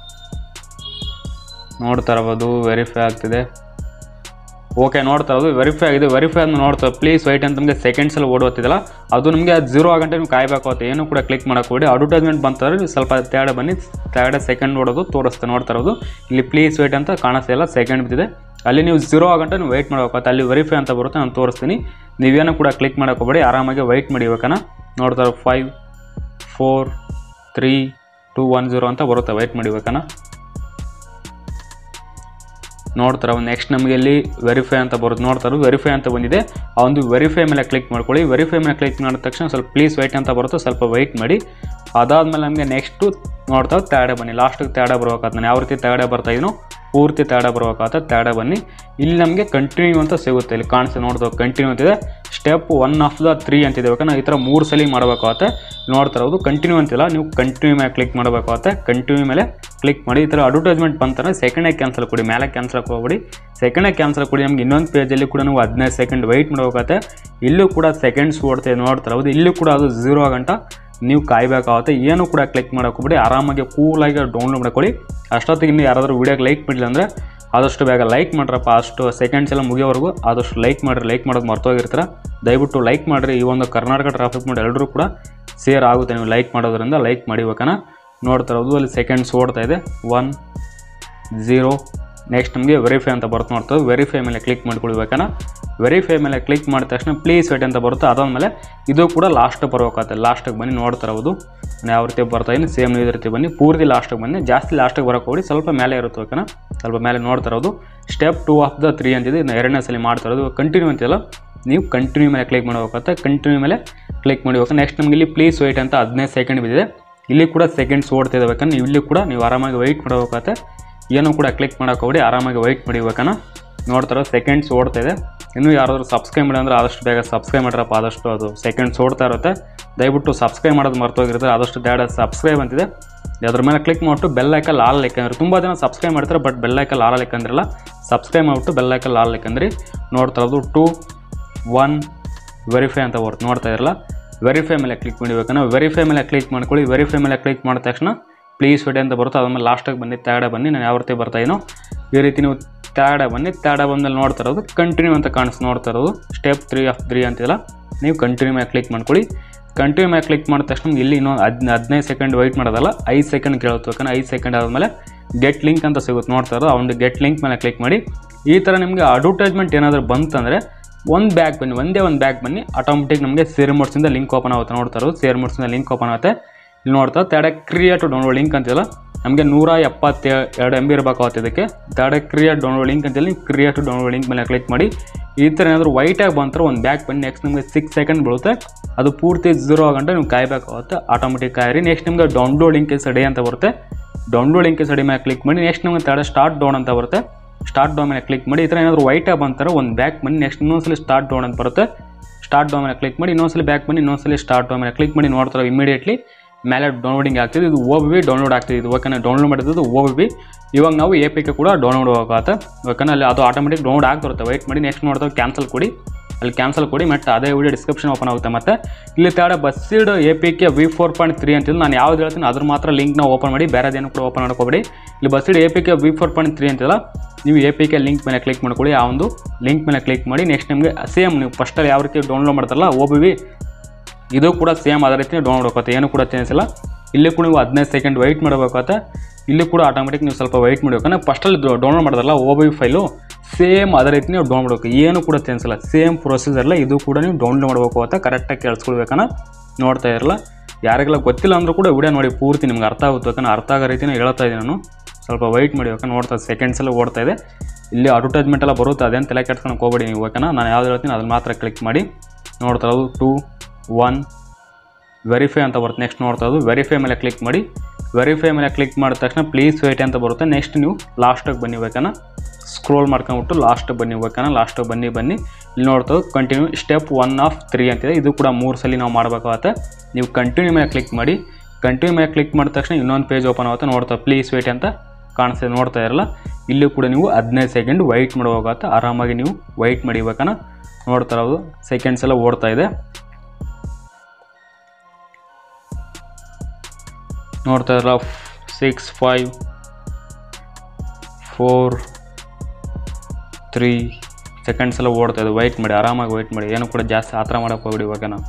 ನೋಡ್ತಾ ಇರ್ಬೋದು ವೆರಿಫೈ ಆಗ್ತಿದೆ ಓಕೆ ನೋಡ್ತಾ ಇರೋದು ವೆರಿಫೈ ಆಗಿದೆ ವೆರಿಫೈ ಅಂತ ನೋಡ್ತಾ ಪ್ಲೀಸ್ ವೈಟ್ ಅಂತ ನಿಮಗೆ ಸೆಕೆಂಡ್ಸಲ್ಲಿ ಓಡೋತಿಲ್ಲ ಅದು ನಿಮಗೆ ಅದು ಜೀರೋ ಆಗಂಟೆ ನೀವು ಕಾಯಬೇಕಾಗುತ್ತೆ ಏನು ಕೂಡ ಕ್ಲಿಕ್ ಮಾಡೋಕೆ ಹೋಗಿ ಅಡ್ವರ್ಟೈಸ್ಮೆಂಟ್ ಬಂತಂದ್ರೆ ನೀವು ಸ್ವಲ್ಪ ತೇಡ ಬನ್ನಿ ತೇಡ ಸೆಕೆಂಡ್ ಓಡೋದು ತೋರಿಸ್ತಾ ನೋಡ್ತಾ ಇರೋದು ಇಲ್ಲಿ ಪ್ಲೀಸ್ ವೆಯ್ಟ್ ಅಂತ ಕಾಣಿಸ್ತಿಲ್ಲ ಸೆಕೆಂಡ್ ಬಿದ್ದಿದೆ ಅಲ್ಲಿ ನೀವು ಜೀರೋ ಆಗಂಟೆ ನೀವು ವೆಯ್ಟ್ ಮಾಡಬೇಕಾಗುತ್ತೆ ಅಲ್ಲಿ ವೆರಿಫೈ ಅಂತ ಬರುತ್ತೆ ನಾನು ತೋರಿಸ್ತೀನಿ ನೀವೇನು ಕೂಡ ಕ್ಲಿಕ್ ಮಾಡೋಕೆ ಹೋಗಬೇಡಿ ಆರಾಮಾಗಿ ವೆಯ್ಟ್ ಮಾಡಿ ಇವಾಗನ ನೋಡ್ತಾ ಇರೋ five four three two one zero ಅಂತ ಬರುತ್ತೆ ವೆಯ್ಟ್ ಮಾಡಿ ಇವಾಗನ ನೋಡ್ತಾರೆ ನೆಕ್ಸ್ಟ್ ನಮಗೆ ಇಲ್ಲಿ ವೆರಿಫೈ ಅಂತ ಬರುತ್ತೆ ನೋಡ್ತಾರೆ ವೆರಿಫೈ ಅಂತ ಬಂದಿದೆ ಆ ಒಂದು ವೆರಿಫೈ ಮೇಲೆ ಕ್ಲಿಕ್ ಮಾಡ್ಕೊಳ್ಳಿ ವೆರಿಫೈ ಮೇಲೆ ಕ್ಲಿಕ್ ಮಾಡಿದ ತಕ್ಷಣ ಸ್ವಲ್ಪ ಪ್ಲೀಸ್ ವೆಯ್ಟ್ ಅಂತ ಬರುತ್ತೆ ಸ್ವಲ್ಪ ವೆಯ್ಟ್ ಮಾಡಿ ಅದಾದಮೇಲೆ ನಮಗೆ ನೆಕ್ಸ್ಟು ನೋಡ್ತಾ ತೇಡೆ ಬನ್ನಿ ಲಾಸ್ಟಿಗೆ ತೇಡೆ ಬರ್ಬೇಕಾಗ್ತದೆ ನಾನು ಯಾವ ರೀತಿ ತೇಡೆ ಬರ್ತಾ ಇದೀನೋ ಪೂರ್ತಿ ತೇಡೆ ಬರ್ಬೇಕಾಗತ್ತೆ ತೇಡೆ ಬನ್ನಿ ಇಲ್ಲಿ ನಮಗೆ ಕಂಟಿನ್ಯೂ ಅಂತ ಸಿಗುತ್ತೆ ಇಲ್ಲಿ ಕಾಣಿಸ್ತಾ ನೋಡ್ತಾ ಕಂಟಿನ್ಯೂ ಅಂತಿದೆ step one of the three ಅಂತಿದೆ ಯಾಕಂದ್ರೆ ಈ ಥರ ಮೂರು ಸಲ ಮಾಡಬೇಕಾಗತ್ತೆ ನೋಡ್ತಾ ಇರೋದು ಕಂಟಿನ್ಯೂ ಅಂತಿಲ್ಲ ನೀವು ಕಂಟಿನ್ಯೂ ಮೇಲೆ ಕ್ಲಿಕ್ ಮಾಡಬೇಕಾಗತ್ತೆ ಕಂಟಿನ್ಯೂ ಮೇಲೆ ಕ್ಲಿಕ್ ಮಾಡಿ ಈ ಥರ ಅಡ್ವರ್ಟೈಸ್ಮೆಂಟ್ ಬಂತಾರೆ ಸೆಕೆಂಡೇ ಕ್ಯಾನ್ಸಲ್ ಕೊಡಿ ಮೇಲೆ ಕ್ಯಾನ್ಸಲ್ ಹೋಗ್ಬಿಡಿ ಸೆಕೆಂಡೇ ಕ್ಯಾನ್ಸಲ್ ಕೊಡಿ ನಮ್ಗೆ ಇನ್ನೊಂದು ಪೇಜಲ್ಲಿ ಕೂಡ ನೀವು ಹದಿನೈದು ಸೆಕೆಂಡ್ ವೆಯ್ಟ್ ಮಾಡಬೇಕಾಗತ್ತೆ ಇಲ್ಲೂ ಕೂಡ ಸೆಕೆಂಡ್ಸ್ ಓಡ್ತಾ ನೋಡ್ತಾ ಇರೋದು ಇಲ್ಲೂ ಕೂಡ ಅದು ಝೀರೋ ಗಂಟ ನೀವು ಕಾಯಬೇಕಾಗುತ್ತೆ ಏನು ಕೂಡ ಕ್ಲಿಕ್ ಮಾಡೋಕೆ ಹೋಗ್ಬಿಡಿ ಆರಾಮಾಗಿ ಕೂಲಾಗಿ ಡೌನ್ಲೋಡ್ ಮಾಡ್ಕೊಳ್ಳಿ ಅಷ್ಟೊತ್ತಿಗೆ ಇನ್ನು ಯಾರಾದರೂ ವೀಡಿಯೋಗೆ ಲೈಕ್ ಮಾಡಿಲ್ಲ ಅಂದರೆ ಆದಷ್ಟು ಬೇಗ ಲೈಕ್ ಮಾಡ್ರಪ್ಪ ಅಷ್ಟು ಸೆಕೆಂಡ್ಸ್ ಎಲ್ಲ ಮುಗಿಯೋವರೆಗೂ ಆದಷ್ಟು ಲೈಕ್ ಮಾಡಿರಿ ಲೈಕ್ ಮಾಡೋದು ಮರ್ತೋಗಿರ್ತೀರ ದಯವಿಟ್ಟು ಲೈಕ್ ಮಾಡಿರಿ ಈ ಒಂದು ಕರ್ನಾಟಕ ಟ್ರಾಫಿಕ್ ಮಾಡಿ ಎಲ್ಲರೂ ಕೂಡ ಸೇರ್ ಆಗುತ್ತೆ ನೀವು ಲೈಕ್ ಮಾಡೋದ್ರಿಂದ ಲೈಕ್ ಮಾಡಿ ಬೇಕನ ನೋಡ್ತಾ ಇರೋದು ಅಲ್ಲಿ ಸೆಕೆಂಡ್ಸ್ ಓಡ್ತಾ ಇದೆ ಒನ್ ಝೀರೋ ನೆಕ್ಸ್ಟ್ ನಮಗೆ ವೆರಿಫೈ ಅಂತ ಬರುತ್ತೆ ನೋಡ್ತದೆ ವೆರಿಫೈ ಮೇಲೆ ಕ್ಲಿಕ್ ಮಾಡ್ಕೊಳ್ಬೇಕನ ವೆರಿಫೈ ಮೇಲೆ ಕ್ಲಿಕ್ ಮಾಡಿದ ತಕ್ಷಣ ಪ್ಲೀಸ್ ವೆಟ್ ಅಂತ ಬರುತ್ತೆ ಅದಾದಮೇಲೆ ಇದು ಕೂಡ ಲಾಸ್ಟ್ ಬರೋಕಾಗುತ್ತೆ ಲಾಸ್ಟಿಗೆ ಬನ್ನಿ ನೋಡ್ತಾ ಇರೋದು ನಾನು ಯಾವ ರೀತಿ ಬರ್ತಾ ಇದ್ದೀನಿ ಸೇಮ್ ಇದೇ ರೀತಿ ಬನ್ನಿ ಪೂರ್ತಿ ಲಾಸ್ಟಿಗೆ ಬನ್ನಿ ಜಾಸ್ತಿ ಲಾಸ್ಟಿಗೆ ಬರೋಕೆ ಹೋಗಿ ಸ್ವಲ್ಪ ಮೇಲೆ ಇರುತ್ತೆ ಓಕೆನಾ ಸ್ವಲ್ಪ ಮೇಲೆ ನೋಡ್ತಾ ಇರೋದು step two of the three ಅಂತಿದೆ ಇದನ್ನ ಎರಡನೇ ಸಲ ಮಾಡ್ತಾ ಇರೋದು ಕಂಟಿನ್ಯೂ ಅಂತಿಲ್ಲ ನೀವು ಕಂಟಿನ್ಯೂ ಮೇಲೆ ಕ್ಲಿಕ್ ಮಾಡಬೇಕಾಗುತ್ತೆ ಕಂಟಿನ್ಯೂ ಮೇಲೆ ಕ್ಲಿಕ್ ಮಾಡಬೇಕು ನೆಕ್ಸ್ಟ್ ನಮಗೆ ಇಲ್ಲಿ ಪ್ಲೀಸ್ ವೆಯ್ಟ್ ಅಂತ ಹದಿನೈದು ಸೆಕೆಂಡ್ ಬಿದ್ದಿದೆ ಇಲ್ಲಿ ಕೂಡ ಸೆಕೆಂಡ್ಸ್ ಓಡ್ತಾ ಇದ್ದಾವೆ ನೀವು ಇಲ್ಲಿ ಕೂಡ ನೀವು ಆರಾಮಾಗಿ ವೆಯ್ಟ್ ಮಾಡಬೇಕಾಗತ್ತೆ ಏನೂ ಕೂಡ ಕ್ಲಿಕ್ ಮಾಡೋಕೆ ಹೋಗಿ ಆರಾಮಾಗಿ ವೆಯ್ಟ್ ಮಾಡಿಬೇಕನ ನೋಡ್ತಾರೆ ಸೆಕೆಂಡ್ಸ್ ಓಡ್ತಾ ಇದೆ ಇನ್ನೂ ಯಾರಾದರೂ ಸಬ್ಸ್ಕ್ರೈಬ್ ಮಾಡಿ ಅಂದರೆ ಆದಷ್ಟು ಬೇಗ ಸಬ್ಸ್ಕ್ರೈಬ್ ಮಾಡಿರಪ್ಪ ಆದಷ್ಟು ಅದು ಸೆಕೆಂಡ್ಸ್ ಓಡ್ತಾ ಇರುತ್ತೆ ದಯವಿಟ್ಟು ಸಬ್ಸ್ಕ್ರೈಬ್ ಮಾಡೋದು ಮರ್ತೋಗಿರ್ತಾರೆ ಆದಷ್ಟು ಬೇಡ ಸಬ್ಸ್ಕ್ರೈಬ್ ಅಂತಿದೆ ಅದ್ರ ಮೇಲೆ ಕ್ಲಿಕ್ ಮಾಡಿಬಿಟ್ಟು ಬೆಲ್ ಐಕಲ್ ಆಲ್ ಅಂದ್ರೆ ತುಂಬ ಜನ ಸಬ್ಸ್ಕ್ರೈಬ್ ಮಾಡ್ತಾರೆ ಬಟ್ ಬೆಲ್ ಐಕಲ್ ಆಲ್ ಅಂದ್ರಲ್ಲ ಸಬ್ಸ್ಕ್ರೈಬ್ ಮಾಡಿಬಿಟ್ಟು ಬೆಲ್ ಐಕಲ್ ಆಲ್ ಅಂದ್ರೆ ನೋಡ್ತಾ ಇರೋದು ಟೂ ಒನ್ ವೆರಿಫೈ ಅಂತ ಬರುತ್ತೆ ನೋಡ್ತಾ ಇರಲ್ಲ ವೆರಿಫೈ ಮೇಲೆ ಕ್ಲಿಕ್ ಮಾಡಿಬೇಕನ್ನ ವೆರಿಫೈ ಮೇಲೆ ಕ್ಲಿಕ್ ಮಾಡ್ಕೊಳ್ಳಿ ವೆರಿಫೈ ಮೇಲೆ ಕ್ಲಿಕ್ ಮಾಡಿದ ತಕ್ಷಣ ಪ್ಲೀಸ್ ವೆಡಿ ಅಂತ ಬರುತ್ತೆ ಅದಾದ್ಮೇಲೆ ಲಾಸ್ಟಿಗೆ ಬನ್ನಿ ತೇಡ ಬನ್ನಿ ನಾನು ಯಾವ ರೀತಿ ಬರ್ತಾ ಇದೀನೋ ಈ ರೀತಿ ನೀವು ತೇಡ ಬನ್ನಿ ತೇಡ ಬಂದಲ್ಲಿ ನೋಡ್ತಾ ಇರೋದು ಕಂಟಿನ್ಯೂ ಅಂತ ಕಾಣಿಸ್ ನೋಡ್ತಾ ಇರೋದು ಸ್ಟೆಪ್ ತ್ರೀ ಆಫ್ ತ್ರೀ ಅಂತಿಲ್ಲ ನೀವು ಕಂಟಿನ್ಯೂ ಮೇಲೆ ಕ್ಲಿಕ್ ಮಾಡ್ಕೊಳ್ಳಿ ಕಂಟಿನ್ಯೂ ಮೇಲೆ ಕ್ಲಿಕ್ ಮಾಡಿದ ತಕ್ಷಣ ಇಲ್ಲಿ ಇನ್ನೊಂದು ಹದ್ ಹದಿನೈದು ಸೆಕೆಂಡ್ ವೆಯ್ಟ್ ಮಾಡೋದಲ್ಲ ಐದು ಸೆಕೆಂಡ್ ಕೇಳುತ್ತೆ ಯಾಕಂದ್ರೆ ಐದು ಸೆಕೆಂಡ್ ಆದಮೇಲೆ ಗೆಟ್ ಲಿಂಕ್ ಅಂತ ಸಿಗುತ್ತೆ ನೋಡ್ತಾ ಇರೋದು ಆ ಒಂದು ಗೆಟ್ ಲಿಂಕ್ ಮೇಲೆ ಕ್ಲಿಕ್ ಮಾಡಿ ಈ ಥರ ನಿಮಗೆ ಅಡ್ವರ್ಟೈಸ್ಮೆಂಟ್ ಏನಾದರೂ ಬಂತಂದರೆ ಒಂದು ಬ್ಯಾಗ್ ಬನ್ನಿ ಒಂದೇ ಒಂದು ಬ್ಯಾಗ್ ಬನ್ನಿ ಆಟೋಮೆಟಿಕ್ ನಮಗೆ ಸೇರ್ ಮೋಡ್ಸಿಂದ ಲಿಂಕ್ ಓಪನ್ ಆಗುತ್ತೆ ನೋಡ್ತಾ ಇರೋದು ಸೇರ್ ಮೋಡ್ಸಿಂದ ಲಿಂಕ್ ಓಪನ್ ಆಗುತ್ತೆ ಇಲ್ಲಿ ನೋಡ್ತಾ ತಡೆ ಕ್ರಿಯೇಟ್ ಡೌನ್ಲೋಡ್ ಲಿಂಕ್ ಅಂತಿಲ್ಲ ನಮಗೆ ನೂರ ಎಪ್ಪತ್ತೆ ಎರಡು ಎಮ್ ಬಿ ಇರಬೇಕಾಗುತ್ತೆ ಇದಕ್ಕೆ ತಡೆ ಕ್ರಿಯೇಟ್ ಡೌನ್ಲೋಡ್ ಲಿಂಕ್ ಅಂತೇಳಿ ಕ್ರಿಯೇಟ್ ಡೌನ್ಲೋಡ್ ಲಿಂಕ್ ಮೇಲೆ ಕ್ಲಿಕ್ ಮಾಡಿ ಈ ಥರ ಏನಾದರೂ ವೈಟಾಗಿ ಬಂತಾರೆ ಒಂದು ಬ್ಯಾಗ್ ಬನ್ನಿ ನೆಕ್ಸ್ಟ್ ನಿಮಗೆ ಸಿಕ್ಸ್ ಸೆಕೆಂಡ್ ಬೀಳುತ್ತೆ ಅದು ಪೂರ್ತಿ ಝೀರೋ ಆಗಂಟ ನೀವು ಕಾಯಬೇಕಾಗುತ್ತೆ ಆಟೋಮೆಟಿಕ್ ಕಾಯಿರಿ ನೆಕ್ಸ್ಟ್ ನಿಮಗೆ ಡೌನ್ಲೋಡ್ ಲಿಂಕ್ ಸಡಿ ಅಂತ ಬರುತ್ತೆ ಡೌನ್ಲೋಡ್ ಲಿಂಕ್ ಸಡಿ ಮೇಲೆ ಕ್ಲಿಕ್ ಮಾಡಿ ನೆಕ್ಸ್ಟ್ ನಿಮಗೆ ತಡೆ ಸ್ಟಾರ್ಟ್ ಡೌನ್ ಅಂತ ಬರುತ್ತೆ ಸ್ಟಾರ್ಟ್ ಡೌನ್ ಮೇಲೆ ಕ್ಲಿಕ್ ಮಾಡಿ ಈ ಥರ ಏನಾದರೂ ವೈಟಾಗಿ ಬಂತಾರೆ ಒಂದು ಬ್ಯಾಕ್ ಬನ್ನಿ ನೆಕ್ಸ್ಟ್ ಇನ್ನೊಂದ್ಸಲಿ ಸ್ಟಾರ್ಟ್ ಡೌನ್ ಅಂತ ಬರುತ್ತೆ ಸ್ಟಾರ್ಟ್ ಡೌನ್ ಮೇಲೆ ಕ್ಲಿಕ್ ಮಾಡಿ ಇನ್ನೊಂದ್ಸಲಿ ಬ್ಯಾಕ್ ಬನ್ನಿ ಇನ್ನೊಂದ್ಸಲಿ ಸ್ಟಾರ್ಟ್ ಡೌನ್ ಮೇಲೆ ಕ್ಲಿಕ್ ಮಾಡಿ ನೋಡ್ತಾರೆ ಇಮಿಡಿಯೇಟ್ಲಿ ಮೇಲೆ ಡೌನ್ಲೋಡಿಂಗ್ ಆಗ್ತಿದೆ ಇದು ಓ ಬಿ ಡೌನ್ಲೋಡ್ ಆಗ್ತಿದೆ ಇದು ಓಕೆನಾ ಡೌನ್ಲೋಡ್ ಮಾಡಿದ್ದು ಓ ಬಿ ಇವಾಗ ನಾವು ಎ ಪಿ ಕೆ ಕೂಡ ಡೌನ್ಲೋಡ್ ಹೋಗುತ್ತೆ ಓಕೆನಾ ಅಲ್ಲಿ ಅದು ಆಟೋಮೆಟಿಕ್ ಡೌನ್ಲೋಡ್ ಆಗ್ತಿರುತ್ತೆ ವೆಯ್ಟ್ ಮಾಡಿ ನೆಕ್ಸ್ಟ್ ನೋಡ್ತಾ ಕ್ಯಾನ್ಸಲ್ ಕೊಡಿ ಅಲ್ಲಿ ಕ್ಯಾನ್ಸಲ್ ಕೊಡಿ ಮತ್ತು ಅದೇ ವಿಡಿಯೋ ಡಿಸ್ಕ್ರಿಪ್ಷನ್ ಓಪನ್ ಆಗುತ್ತೆ ಮತ್ತು ಇಲ್ಲಿ ತಡೆ Bussid A P K V four point three ಅಂತಿದ್ದು ನಾನು ಯಾವ್ದು ಹೇಳ್ತೀನಿ ಅದ್ರ ಮಾತ್ರ ಲಿಂಕ್ನ ಓಪನ್ ಮಾಡಿ ಬೇರೆದೇನು ಕೂಡ ಓಪನ್ ಮಾಡ್ಕೋಬೇಡಿ ಇಲ್ಲಿ Bussid A P K V four point three ಅಂತಿಲ್ಲ ನೀವು ಎ ಪಿ ಕೆ ಲಿಂಕ್ ಮೇಲೆ ಕ್ಲಿಕ್ ಮಾಡ್ಕೊಳ್ಳಿ ಆ ಒಂದು ಲಿಂಕ್ ಮೇಲೆ ಕ್ಲಿಕ್ ಮಾಡಿ ನೆಕ್ಸ್ಟ್ ನಿಮಗೆ ಸೇಮ್ ನೀವು ಫಸ್ಟಲ್ಲಿ ಯಾವ ರೀತಿ ಡೌನ್ಲೋಡ್ ಮಾಡ್ತಾರಲ್ಲ ಓ ಬಿ ವಿ ಇದು ಕೂಡ ಸೇಮ್ ಅದೇ ರೀತಿ ಡೌನ್ಲೋಡ್ ಆಗುತ್ತೆ ಏನು ಕೂಡ ಚೇಂಜ್ ಇಲ್ಲ ಇಲ್ಲಿ ಕೂಡ ನೀವು ಹದಿನೈದು ಸೆಕೆಂಡ್ ವೆಯ್ಟ್ ಮಾಡಬೇಕಾಗತ್ತೆ ಇಲ್ಲಿ ಕೂಡ ಆಟೋಮೆಟಿಕ್ ನೀವು ಸ್ವಲ್ಪ ವೆಯ್ಟ್ ಮಾಡಬೇಕು ಫಸ್ಟಲ್ಲಿ ಡೌನ್ಲೋಡ್ ಮಾಡಿದ್ರಲ್ಲ ಓ ಬಿ ಫೈಲು ಸೇಮ್ ಅದೇ ರೀತಿ ನೀವು ಡೌನ್ಲೋಡ್ ಮಾಡಬೇಕು ಏನು ಕೂಡ ಚೇಂಜ್ ಇಲ್ಲ ಸೇಮ್ ಪ್ರೊಸೀಜರ್ಲ್ಲ ಇದು ಕೂಡ ನೀವು ಡೌನ್ಲೋಡ್ ಮಾಡಬೇಕು ಅಂತ ಕರೆಕ್ಟಾಗಿ ಕೇಳಿಸ್ಕೊಳ್ಬೇಕನ್ನ ನೋಡ್ತಾ ಇರಲ್ಲ ಯಾರಿಗೆಲ್ಲ ಗೊತ್ತಿಲ್ಲ ಅಂದರೂ ಕೂಡ ವಿಡಿಯೋ ನೋಡಿ ಪೂರ್ತಿ ನಿಮ್ಗೆ ಅರ್ಥ ಆಗುತ್ತೆ ಯಾಕಂದ್ರೆ ಅರ್ಥ ಆಗೋ ರೀತಿನ ಹೇಳ್ತಾ ಇದ್ದೀನಿ ನಾನು ಸ್ವಲ್ಪ ವೆಯ್ಟ್ ಮಾಡಿ ಯಾಕಂದ್ರೆ ನೋಡ್ತಾ ಸೆಕೆಂಡ್ಸ್ ಎಲ್ಲ ಓಡ್ತಾ ಇದೆ ಇಲ್ಲಿ ಅಡ್ವರ್ಟೈಸ್ಮೆಂಟ್ ಎಲ್ಲ ಬರುತ್ತೆ ಅದೇನು ತಲೆ ಕೆಡ್ಸ್ಕೊಂಡು ಹೋಗ್ಬೇಡಿ ನೀವು ಓಕೆನಾ ನಾನು ಯಾವ್ದು ಹೇಳ್ತೀನಿ ಅದನ್ನ ಮಾತ್ರ ಕ್ಲಿಕ್ ಮಾಡಿ ನೋಡ್ತಾ ಇರೋದು ಟೂ ಒನ್ ವೆರಿಫೈ ಅಂತ ಬರುತ್ತೆ ನೆಕ್ಸ್ಟ್ ನೋಡ್ತಾ ಇರೋದು ವೆರಿಫೈ ಮೇಲೆ ಕ್ಲಿಕ್ ಮಾಡಿ ವೆರಿಫೈ ಮೇಲೆ ಕ್ಲಿಕ್ ಮಾಡಿದ ತಕ್ಷಣ ಪ್ಲೀಸ್ ವೇಟ್ ಅಂತ ಬರುತ್ತೆ ನೆಕ್ಸ್ಟ್ ನೀವು ಲಾಸ್ಟಿಗೆ ಬನ್ನಿ ಬೇಕನ ಸ್ಕ್ರೋಲ್ ಮಾಡ್ಕೊಂಬಿಟ್ಟು ಲಾಸ್ಟ್ ಬನ್ನಿ ಬೇಕನ ಲಾಸ್ಟ್ ಬನ್ನಿ ಬನ್ನಿ ಇಲ್ಲಿ ನೋಡ್ತಾ continue step one of three ಅಂತಿದೆ ಇದು ಕೂಡ ಮೂರು ಸಲ ನಾವು ಮಾಡಬೇಕಾಗತ್ತೆ ನೀವು ಕಂಟಿನ್ಯೂ ಮೇಲೆ ಕ್ಲಿಕ್ ಮಾಡಿ ಕಂಟಿನ್ಯೂ ಮೇಲೆ ಕ್ಲಿಕ್ ಮಾಡಿದ ತಕ್ಷಣ ಇನ್ನೊಂದು ಪೇಜ್ ಓಪನ್ ಆಗುತ್ತೆ ನೋಡ್ತಾ ಪ್ಲೀಸ್ ವೇಟ್ ಅಂತ ಕಾಣಿಸ್ತದೆ ನೋಡ್ತಾ ಇರಲ್ಲ ಇಲ್ಲೂ ಕೂಡ ನೀವು ಹದಿನೈದು ಸೆಕೆಂಡ್ ವೈಟ್ ಮಾಡುವಾಗತ್ತೆ ಆರಾಮಾಗಿ ನೀವು ವೈಟ್ ಮಾಡಿಬೇಕನ ನೋಡ್ತಾ ಇರೋದು ಸೆಕೆಂಡ್ಸ್ ಎಲ್ಲ ಓಡ್ತಾ ಇದೆ ನೋಡ್ತಾ ಇರಲ್ಲ six five four three seconds ಎಲ್ಲ ಓಡ್ತಾ ಇದೆ ವೈಟ್ ಮಾಡಿ ಆರಾಮಾಗಿ ವೈಟ್ ಮಾಡಿ ಏನು ಕೂಡ ಜಾಸ್ತಿ ಆ ಥರ ಮಾಡೋಕೆ ಹೋಗ್ಬಿಡಿ ಇವಾಗ ನಾವು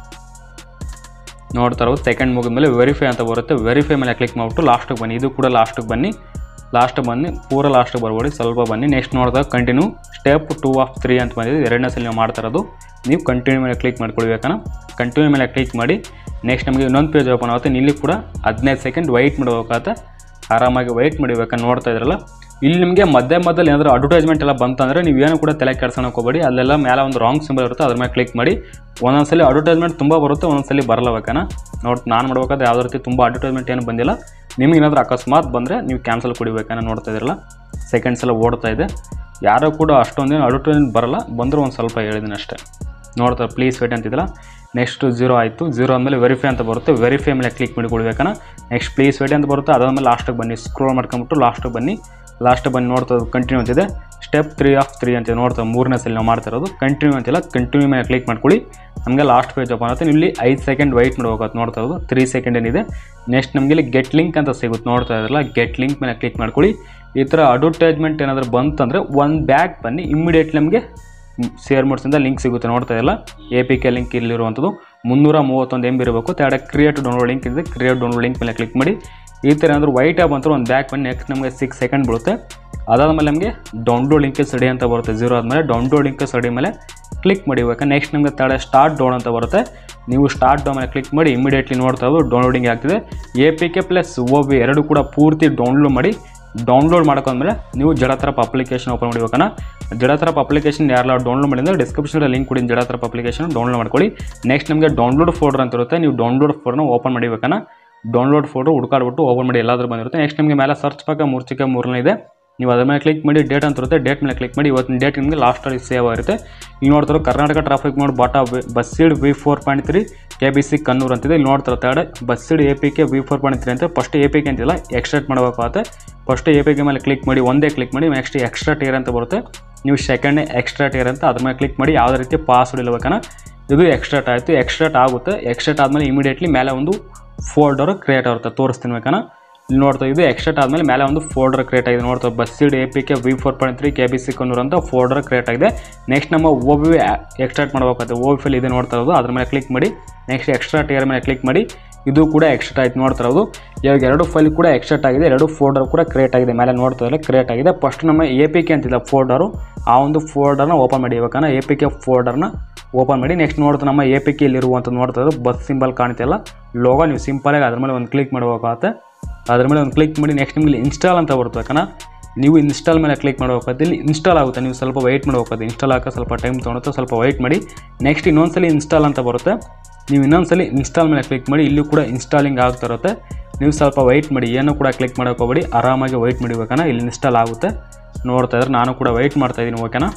ನೋಡ್ತಾ ಇರೋದು ಸೆಕೆಂಡ್ ಮುಗಿದ್ಮೇಲೆ ವೆರಿಫೈ ಅಂತ ಬರುತ್ತೆ ವೆರಿಫೈ ಮೇಲೆ ಕ್ಲಿಕ್ ಮಾಡಿಬಿಟ್ಟು ಲಾಸ್ಟಿಗೆ ಬನ್ನಿ ಇದು ಕೂಡ ಲಾಸ್ಟಿಗೆ ಬನ್ನಿ ಲಾಸ್ಟ್ ಬನ್ನಿ ಪೂರ ಲಾಸ್ಟಿಗೆ ಬರ್ಬೇಡಿ ಸ್ವಲ್ಪ ಬನ್ನಿ ನೆಕ್ಸ್ಟ್ ನೋಡಿದಾಗ continue step two of three ಅಂತ ಬಂದಿದೆ ಎರಡನೇ ಸಲ ನೀವು ಮಾಡ್ತಾ ಇರೋದು ನೀವು ಕಂಟಿನ್ಯೂ ಮೇಲೆ ಕ್ಲಿಕ್ ಮಾಡ್ಕೊಳ್ಬೇಕನ ಕಂಟಿನ್ಯೂ ಮೇಲೆ ಕ್ಲಿಕ್ ಮಾಡಿ ನೆಕ್ಸ್ಟ್ ನಮಗೆ ಇನ್ನೊಂದು ಪೇಜ್ ಓಪನ್ ಆಗುತ್ತೆ ಇಲ್ಲಿ ಕೂಡ ಹದಿನೈದು ಸೆಕೆಂಡ್ ವೈಟ್ ಮಾಡಬೇಕಾಗತ್ತೆ ಆರಾಮಾಗಿ ವೈಟ್ ಮಾಡಿಬೇಕಂತ ನೋಡ್ತಾ ಇದ್ರಲ್ಲ ಇಲ್ಲಿ ನಿಮಗೆ ಮಧ್ಯೆ ಮಧ್ಯದಲ್ಲಿ ಏನಾದರೂ ಅಡ್ವರ್ಟೈಸ್ಮೆಂಟ್ ಎಲ್ಲ ಬಂತಂದರೆ ನೀವೇನು ಕೂಡ ತಲೆ ಕೆಡ್ಸೋಣಕ್ಕೆ ಹೋಗಬೇಡಿ ಅಲ್ಲೆಲ್ಲ ಮೇಲೆ ಒಂದು ರಾಂಗ್ ಸಿಂಬಲ್ ಇರುತ್ತೆ ಅದ್ರ ಮೇಲೆ ಕ್ಲಿಕ್ ಮಾಡಿ ಒಂದೊಂದ್ಸಲಿ ಅಡ್ವರ್ಟೈಸ್ಮೆಂಟ್ ತುಂಬ ಬರುತ್ತೆ ಒಂದೊಂದ್ಸಲಿ ಬರಲ್ಲ ಬೇಕನ ನೋಡಿ ನಾನು ಮಾಡ್ಬೇಕಾದ್ರೆ ಯಾವುದೇ ರೀತಿ ತುಂಬ ಅಡ್ವರ್ಟೈಸ್ಮೆಂಟ್ ಏನು ಬಂದಿಲ್ಲ ನಿಮಗೆ ಏನಾದರೂ ಅಕಸ್ಮಾತ್ ಬಂದರೆ ನೀವು ಕ್ಯಾನ್ಸಲ್ ಕೊಡಿಬೇಕನ್ನ ನೋಡ್ತಾ ಇದ್ರಲ್ಲ ಸೆಕೆಂಡ್ಸ್ ಎಲ್ಲ ಓಡ್ತಾ ಇದೆ ಯಾರೋ ಕೂಡ ಅಷ್ಟೊಂದೇನು ಅಡ್ವರ್ಟೈಸ್ಮೆಂಟ್ ಬರಲ್ಲ ಬಂದರೂ ಒಂದು ಸ್ವಲ್ಪ ಹೇಳಿದ್ದೀನಿ ಅಷ್ಟೇ ನೋಡ್ತಾ ಪ್ಲೀಸ್ ವೇಟ್ ಅಂತಿದ್ರಲ್ಲ ನೆಕ್ಸ್ಟ್ ಜೀರೋ ಆಯಿತು ಜೀರೋ ಆದಮೇಲೆ ವೆರಿಫೈ ಅಂತ ಬರುತ್ತೆ ವೆರಿಫೈ ಮೇಲೆ ಕ್ಲಿಕ್ ಮಾಡಿ ಕೊಡ್ಬೇಕನ ನೆಕ್ಸ್ಟ್ ಪ್ಲೀಸ್ ವೇಟ್ ಅಂತ ಬರುತ್ತೆ ಅದಾದಮೇಲೆ ಲಾಸ್ಟಿಗೆ ಬನ್ನಿ ಸ್ಕ್ರೋಲ್ ಮಾಡ್ಕೊಂಬಿಟ್ಟು ಲಾಸ್ಟಿಗೆ ಬನ್ನಿ ಲಾಸ್ಟ್ ಬಂದು ನೋಡ್ತಾ ಕಂಟಿನ್ಯೂ ಅಂತಿದೆ ಸ್ಟೆಪ್ ತ್ರೀ ಆಫ್ ತ್ರೀ ಅಂತ ನೋಡ್ತಾ ಮೂರನೇ ಸಲ ನಾವು ಮಾಡ್ತಾ ಇರೋದು ಕಂಟಿನ್ಯೂ ಅಂತಿಲ್ಲ ಕಂಟಿನ್ಯೂ ಮೇಲೆ ಕ್ಲಿಕ್ ಮಾಡ್ಕೊಳ್ಳಿ ನಮಗೆ ಲಾಸ್ಟ್ ಪೇಜ್ ಓಪನ್ ಆಗುತ್ತೆ ಇಲ್ಲಿ ಐದು ಸೆಕೆಂಡ್ ವೈಟ್ ಮಾಡ್ಬೇಕಾಗುತ್ತೆ ನೋಡ್ತಾ ಇರೋದು ತ್ರೀ ಸೆಕೆಂಡ್ ಏನಿದೆ ನೆಕ್ಸ್ಟ್ ನಮಗೆ ಇಲ್ಲಿ ಗೆಟ್ ಲಿಂಕ್ ಅಂತ ಸಿಗುತ್ತೆ ನೋಡ್ತಾ ಇದ್ರಲ್ಲ ಗೆಟ್ ಲಿಂಕ್ ಮೇಲೆ ಕ್ಲಿಕ್ ಮಾಡ್ಕೊಳ್ಳಿ ಈ ಥರ ಅಡ್ವರ್ಟೈಸ್ಮೆಂಟ್ ಏನಾದರೂ ಬಂತಂದರೆ ಒಂದು ಬ್ಯಾಗ್ ಬನ್ನಿ ಇಮ್ಮಿಡಿಯೇಟ್ ನಮಗೆ ಶೇರ್ ಮೋಡ್ಸಿಂದ ಲಿಂಕ್ ಸಿಗುತ್ತೆ ನೋಡ್ತಾ ಇಲ್ಲ ಎ ಪಿ ಕೆ ಲಿಂಕ್ ಇಲ್ಲಿರುವಂಥದ್ದು ಮುನ್ನೂರ ಮೂವತ್ತೊಂದು ಎಮ್ ಬಿ ಇರಬೇಕು ತಡ ಕ್ರಿಯೇಟ್ ಡೌನ್ಲೋಡ್ ಲಿಂಕ್ ಇದೆ ಕ್ರಿಯೇಟ್ ಡೌನ್ಲೋಡ್ ಲಿಂಕ್ ಮೇಲೆ ಕ್ಲಿಕ್ ಮಾಡಿ ಈ ಥರ ಏನಾದರೂ ವೈಟ್ ಆಗಿ ಬಂತಾರೆ ಒಂದು ಬ್ಯಾಕ್ ಬನ್ನಿ ನೆಕ್ಸ್ಟ್ ನಮಗೆ ಸಿಕ್ಸ್ ಸೆಕೆಂಡ್ ಬೀಳುತ್ತೆ ಅದಾದಮೇಲೆ ನಮಗೆ ಡೌನ್ಲೋಡ್ ಲಿಂಕ್ ಸ್ಟಡಿ ಅಂತ ಬರುತ್ತೆ ಜೀರೋ ಆದಮೇಲೆ ಡೌನ್ಲೋಡ್ ಲಿಂಕ್ ಸ್ಟಡಿ ಮೇಲೆ ಕ್ಲಿಕ್ ಮಾಡಿಬೇಕು ನೆಕ್ಸ್ಟ್ ನಮಗೆ ತಡೆ ಸ್ಟಾರ್ಟ್ ಡೌನ್ ಅಂತ ಬರುತ್ತೆ ನೀವು ಸ್ಟಾರ್ಟ್ ಡೌನ್ ಮೇಲೆ ಕ್ಲಿಕ್ ಮಾಡಿ ಇಮಿಡಿಯೇಟ್ಲಿ ನೋಡ್ತಾ ಇರೋದು ಡೌನ್ಲೋಡಿಂಗ್ ಆಗ್ತಿದೆ A P K plus O B ಎರಡು ಕೂಡ ಪೂರ್ತಿ ಡೌನ್ಲೋಡ್ ಮಾಡಿ ಡೌನ್ಲೋಡ್ ಮಾಡ್ಕೊಂಡ್ಮೇಲೆ ನೀವು ಜಡತ್ರಪ್ ಅಪ್ಲಿಕೇಶನ್ ಓಪನ್ ಮಾಡಬೇಕನ್ನ ಜಡತ್ರಪ್ ಅಪ್ಲಿಕೇಶನ್ ಯಾರೆಲ್ಲ ಡೌನ್ಲೋಡ್ ಮಾಡಿದ್ರೆ ಡಿಸ್ಕ್ರಿಪ್ಷನಲ್ಲಿ ಲಿಂಕ್ ಕೊಡಿ ಜಡತ್ರಪ್ ಅಪ್ಲಿಕೇಶನ್ ಡೌನ್ಲೋಡ್ ಮಾಡ್ಕೊಳ್ಳಿ ನೆಕ್ಸ್ಟ್ ನಮಗೆ ಡೌನ್ಲೋಡ್ ಫೋಲ್ಡರ್ ಅಂತ ಇರುತ್ತೆ ನೀವು ಡೌನ್ಲೋಡ್ ಫೋಲ್ಡರ್ನ ಓಪನ್ ಮಾಡಿಬೇಕನ್ನ ಡೌನ್ಲೋಡ್ ಫೋಟೋ ಹುಡ್ಕಾಡ್ಬಿಟ್ಟು ಓಪನ್ ಮಾಡಿ ಎಲ್ಲಾದ್ರೂ ಬಂದಿರುತ್ತೆ ನೆಕ್ಸ್ಟ್ ನಿಮಗೆ ಮೇಲೆ ಸರ್ಚ್ ಪಾಕ ಮೂರ್ಚಿಕೆ ಮೂರನೇ ಇದೆ ನೀವು ಅದ್ರ ಮೇಲೆ ಕ್ಲಿಕ್ ಮಾಡಿ ಡೇಟ್ ಅಂತ ಇರುತ್ತೆ ಡೇಟ್ ಮೇಲೆ ಕ್ಲಿಕ್ ಮಾಡಿ ಇವತ್ತಿನ ಡೇಟ್ ನಿಮಗೆ ಲಾಸ್ಟಲ್ಲಿ ಸೇವ್ ಆಗಿರುತ್ತೆ ಇಲ್ಲಿ ನೋಡ್ತಾರೆ ಕರ್ನಾಟಕ ಟ್ರಾಫಿಕ್ ಮೋಡ್ ಬಾಟಾ BUSSID V four point three K B C Kannur ಅಂತಿದೆ ಇಲ್ಲಿ ನೋಡ್ತಾರೆ ತಡೆ BUSSID A P K V four point three ಅಂತ ಫಸ್ಟ್ ಎ ಪಿ ಕೆ ಅಂತಿಲ್ಲ ಎಕ್ಸ್ಟ್ರಾಕ್ಟ್ ಮಾಡಬೇಕಾಗುತ್ತೆ ಫಸ್ಟ್ ಎ ಪಿ ಕೆ ಮೇಲೆ ಕ್ಲಿಕ್ ಮಾಡಿ ಒಂದೇ ಕ್ಲಿಕ್ ಮಾಡಿ ನೆಕ್ಸ್ಟ್ ಎಕ್ಸ್ಟ್ರಾ ಟೇರ್ ಅಂತ ಬರುತ್ತೆ ನೀವು ಸೆಕೆಂಡ್ ಎಕ್ಸ್ಟ್ರಾ ಟೇರ್ ಅಂತ ಅದ್ರ ಮೇಲೆ ಕ್ಲಿಕ್ ಮಾಡಿ ಯಾವುದೇ ರೀತಿ ಪಾಸ್ವರ್ಡ್ ಇಲ್ಲಬೇಕನ್ನ ಇದು ಎಕ್ಸ್ಟ್ರಾಟ್ ಆಯಿತು ಎಕ್ಸ್ಟ್ರಾಟ್ ಆಗುತ್ತೆ ಎಕ್ಸ್ಟ್ರಾಟ್ ಆದಮೇಲೆ ಇಮಿಡಿಯೇಟ್ಲಿ ಮೇಲೆ ಒಂದು ಫೋಲ್ಡರ್ ಕ್ರಿಯೇಟ್ ಆಗುತ್ತೆ ತೋರಿಸ್ತೀನಿ ಬೇಕನ್ನ ಇಲ್ಲಿ ನೋಡ್ತಾ ಇದು ಎಕ್ಸ್ಟ್ರಾಟ್ ಆದಮೇಲೆ ಮೇಲೆ ಒಂದು ಫೋಲ್ಡರ್ ಕ್ರಿಯೇಟ್ ಆಗಿದೆ ನೋಡ್ತಾ BUSSID A P K V four point three K B C Kannur ಅಂತ ಫೋಲ್ಡರ್ ಕ್ರಿಯೇಟ್ ಆಗಿದೆ ನೆಕ್ಸ್ಟ್ ನಮ್ಮ ಓ ಬಿ ಎಕ್ಸ್ಟ್ರಾಕ್ಟ್ ಮಾಡಬೇಕಾಗುತ್ತೆ ಓ ಫೈಲ್ ಇದೆ ನೋಡ್ತಾ ಇರೋದು ಅದ್ರ ಮೇಲೆ ಕ್ಲಿಕ್ ಮಾಡಿ ನೆಕ್ಸ್ಟ್ ಎಕ್ಸ್ಟ್ರಾ ಟೇರ್ ಮೇಲೆ ಕ್ಲಿಕ್ ಮಾಡಿ ಇದು ಕೂಡ ಎಕ್ಸ್ಟ್ರಾ ಆಯ್ತು ನೋಡ್ತಾ ಇರೋದು ಇವಾಗ ಎರಡು ಫೈಲ್ ಕೂಡ ಎಕ್ಸ್ಟ್ರಾಕ್ಟ್ ಆಗಿದೆ ಎರಡು ಫೋಲ್ಡರ್ ಕೂಡ ಕ್ರಿಯೇಟ್ ಆಗಿದೆ ಮೇಲೆ ನೋಡ್ತಾ ಇದ್ರೆ ಕ್ರಿಯೇಟ್ ಆಗಿದೆ ಫಸ್ಟ್ ನಮ್ಮ ಎ ಪಿ ಕೆ ಅಂತಿಲ್ಲ ಫೋಲ್ಡರು ಆ ಒಂದು ಫೋಲ್ಡರ್ನ ಓಪನ್ ಮಾಡಿ ಇವಾಗ ಎ ಪಿ ಕೆ ಫೋಲ್ಡರ್ನ ಓಪನ್ ಮಾಡಿ ನೆಕ್ಸ್ಟ್ ನೋಡ್ತಾ ನಮ್ಮ ಎ ಪಿ ಕೆ ಇಲ್ಲಿರುವಂಥ ನೋಡ್ತಾ ಇರೋದು ಬಸ್ ಸಿಂಬಲ್ ಕಾಣ್ತಿಲ್ಲ ಲೋಗೋ ನೀವು ಸಿಂಪಲಾಗಿ ಅದ್ರ ಮೇಲೆ ಒಂದು ಕ್ಲಿಕ್ ಮಾಡಬೇಕಾಗತ್ತೆ ಅದ್ರ ಮೇಲೆ ಒಂದು ಕ್ಲಿಕ್ ಮಾಡಿ ನೆಕ್ಸ್ಟ್ ನಿಮಗೆ ಇನ್ಸ್ಟಾಲ್ ಅಂತ ಬರುತ್ತೆ ಯಾಕಂದ್ರೆ ನೀವು ಇನ್ಸ್ಟಾಲ್ ಮೇಲೆ ಕ್ಲಿಕ್ ಮಾಡಬೇಕಾಗುತ್ತೆ ಇಲ್ಲಿ ಇನ್ಸ್ಟಾಲ್ ಆಗುತ್ತೆ ನೀವು ಸ್ವಲ್ಪ ವೆಯ್ಟ್ ಮಾಡಬೇಕಾಗುತ್ತೆ ಇನ್ಸ್ಟಾಲ್ ಆಗೋಕೆ ಸ್ವಲ್ಪ ಟೈಮ್ ತೊಗೊಳುತ್ತೆ ಸ್ವಲ್ಪ ವೆಯ್ಟ್ ಮಾಡಿ ನೆಕ್ಸ್ಟ್ ಇನ್ನೊಂದ್ಸಲಿ ಇನ್ಸ್ಟಾಲ್ ಅಂತ ಬರುತ್ತೆ ನೀವು ಇನ್ನೊಂದ್ಸಲಿ ಇನ್ಸ್ಟಾಲ್ ಮೇಲೆ ಕ್ಲಿಕ್ ಮಾಡಿ ಇಲ್ಲೂ ಕೂಡ ಇನ್ಸ್ಟಾಲಿಂಗ್ ಆಗ್ತಾ ಇರುತ್ತೆ ನೀವು ಸ್ವಲ್ಪ ವೆಯ್ಟ್ ಮಾಡಿ ಏನೂ ಕೂಡ ಕ್ಲಿಕ್ ಮಾಡೋಕೆ ಹೋಗ್ಬೇಡಿ ಆರಾಮಾಗಿ ವೆಯ್ಟ್ ಮಾಡಿಬೇಕನ ಇಲ್ಲಿ ಇನ್ಸ್ಟಾಲ್ ಆಗುತ್ತೆ ನೋಡ್ತಾ ಇದ್ರೆ ನಾನು ಕೂಡ ವೆಯ್ಟ್ ಮಾಡ್ತಾ ಇದ್ದೀನಿ ಓಕೆನಾ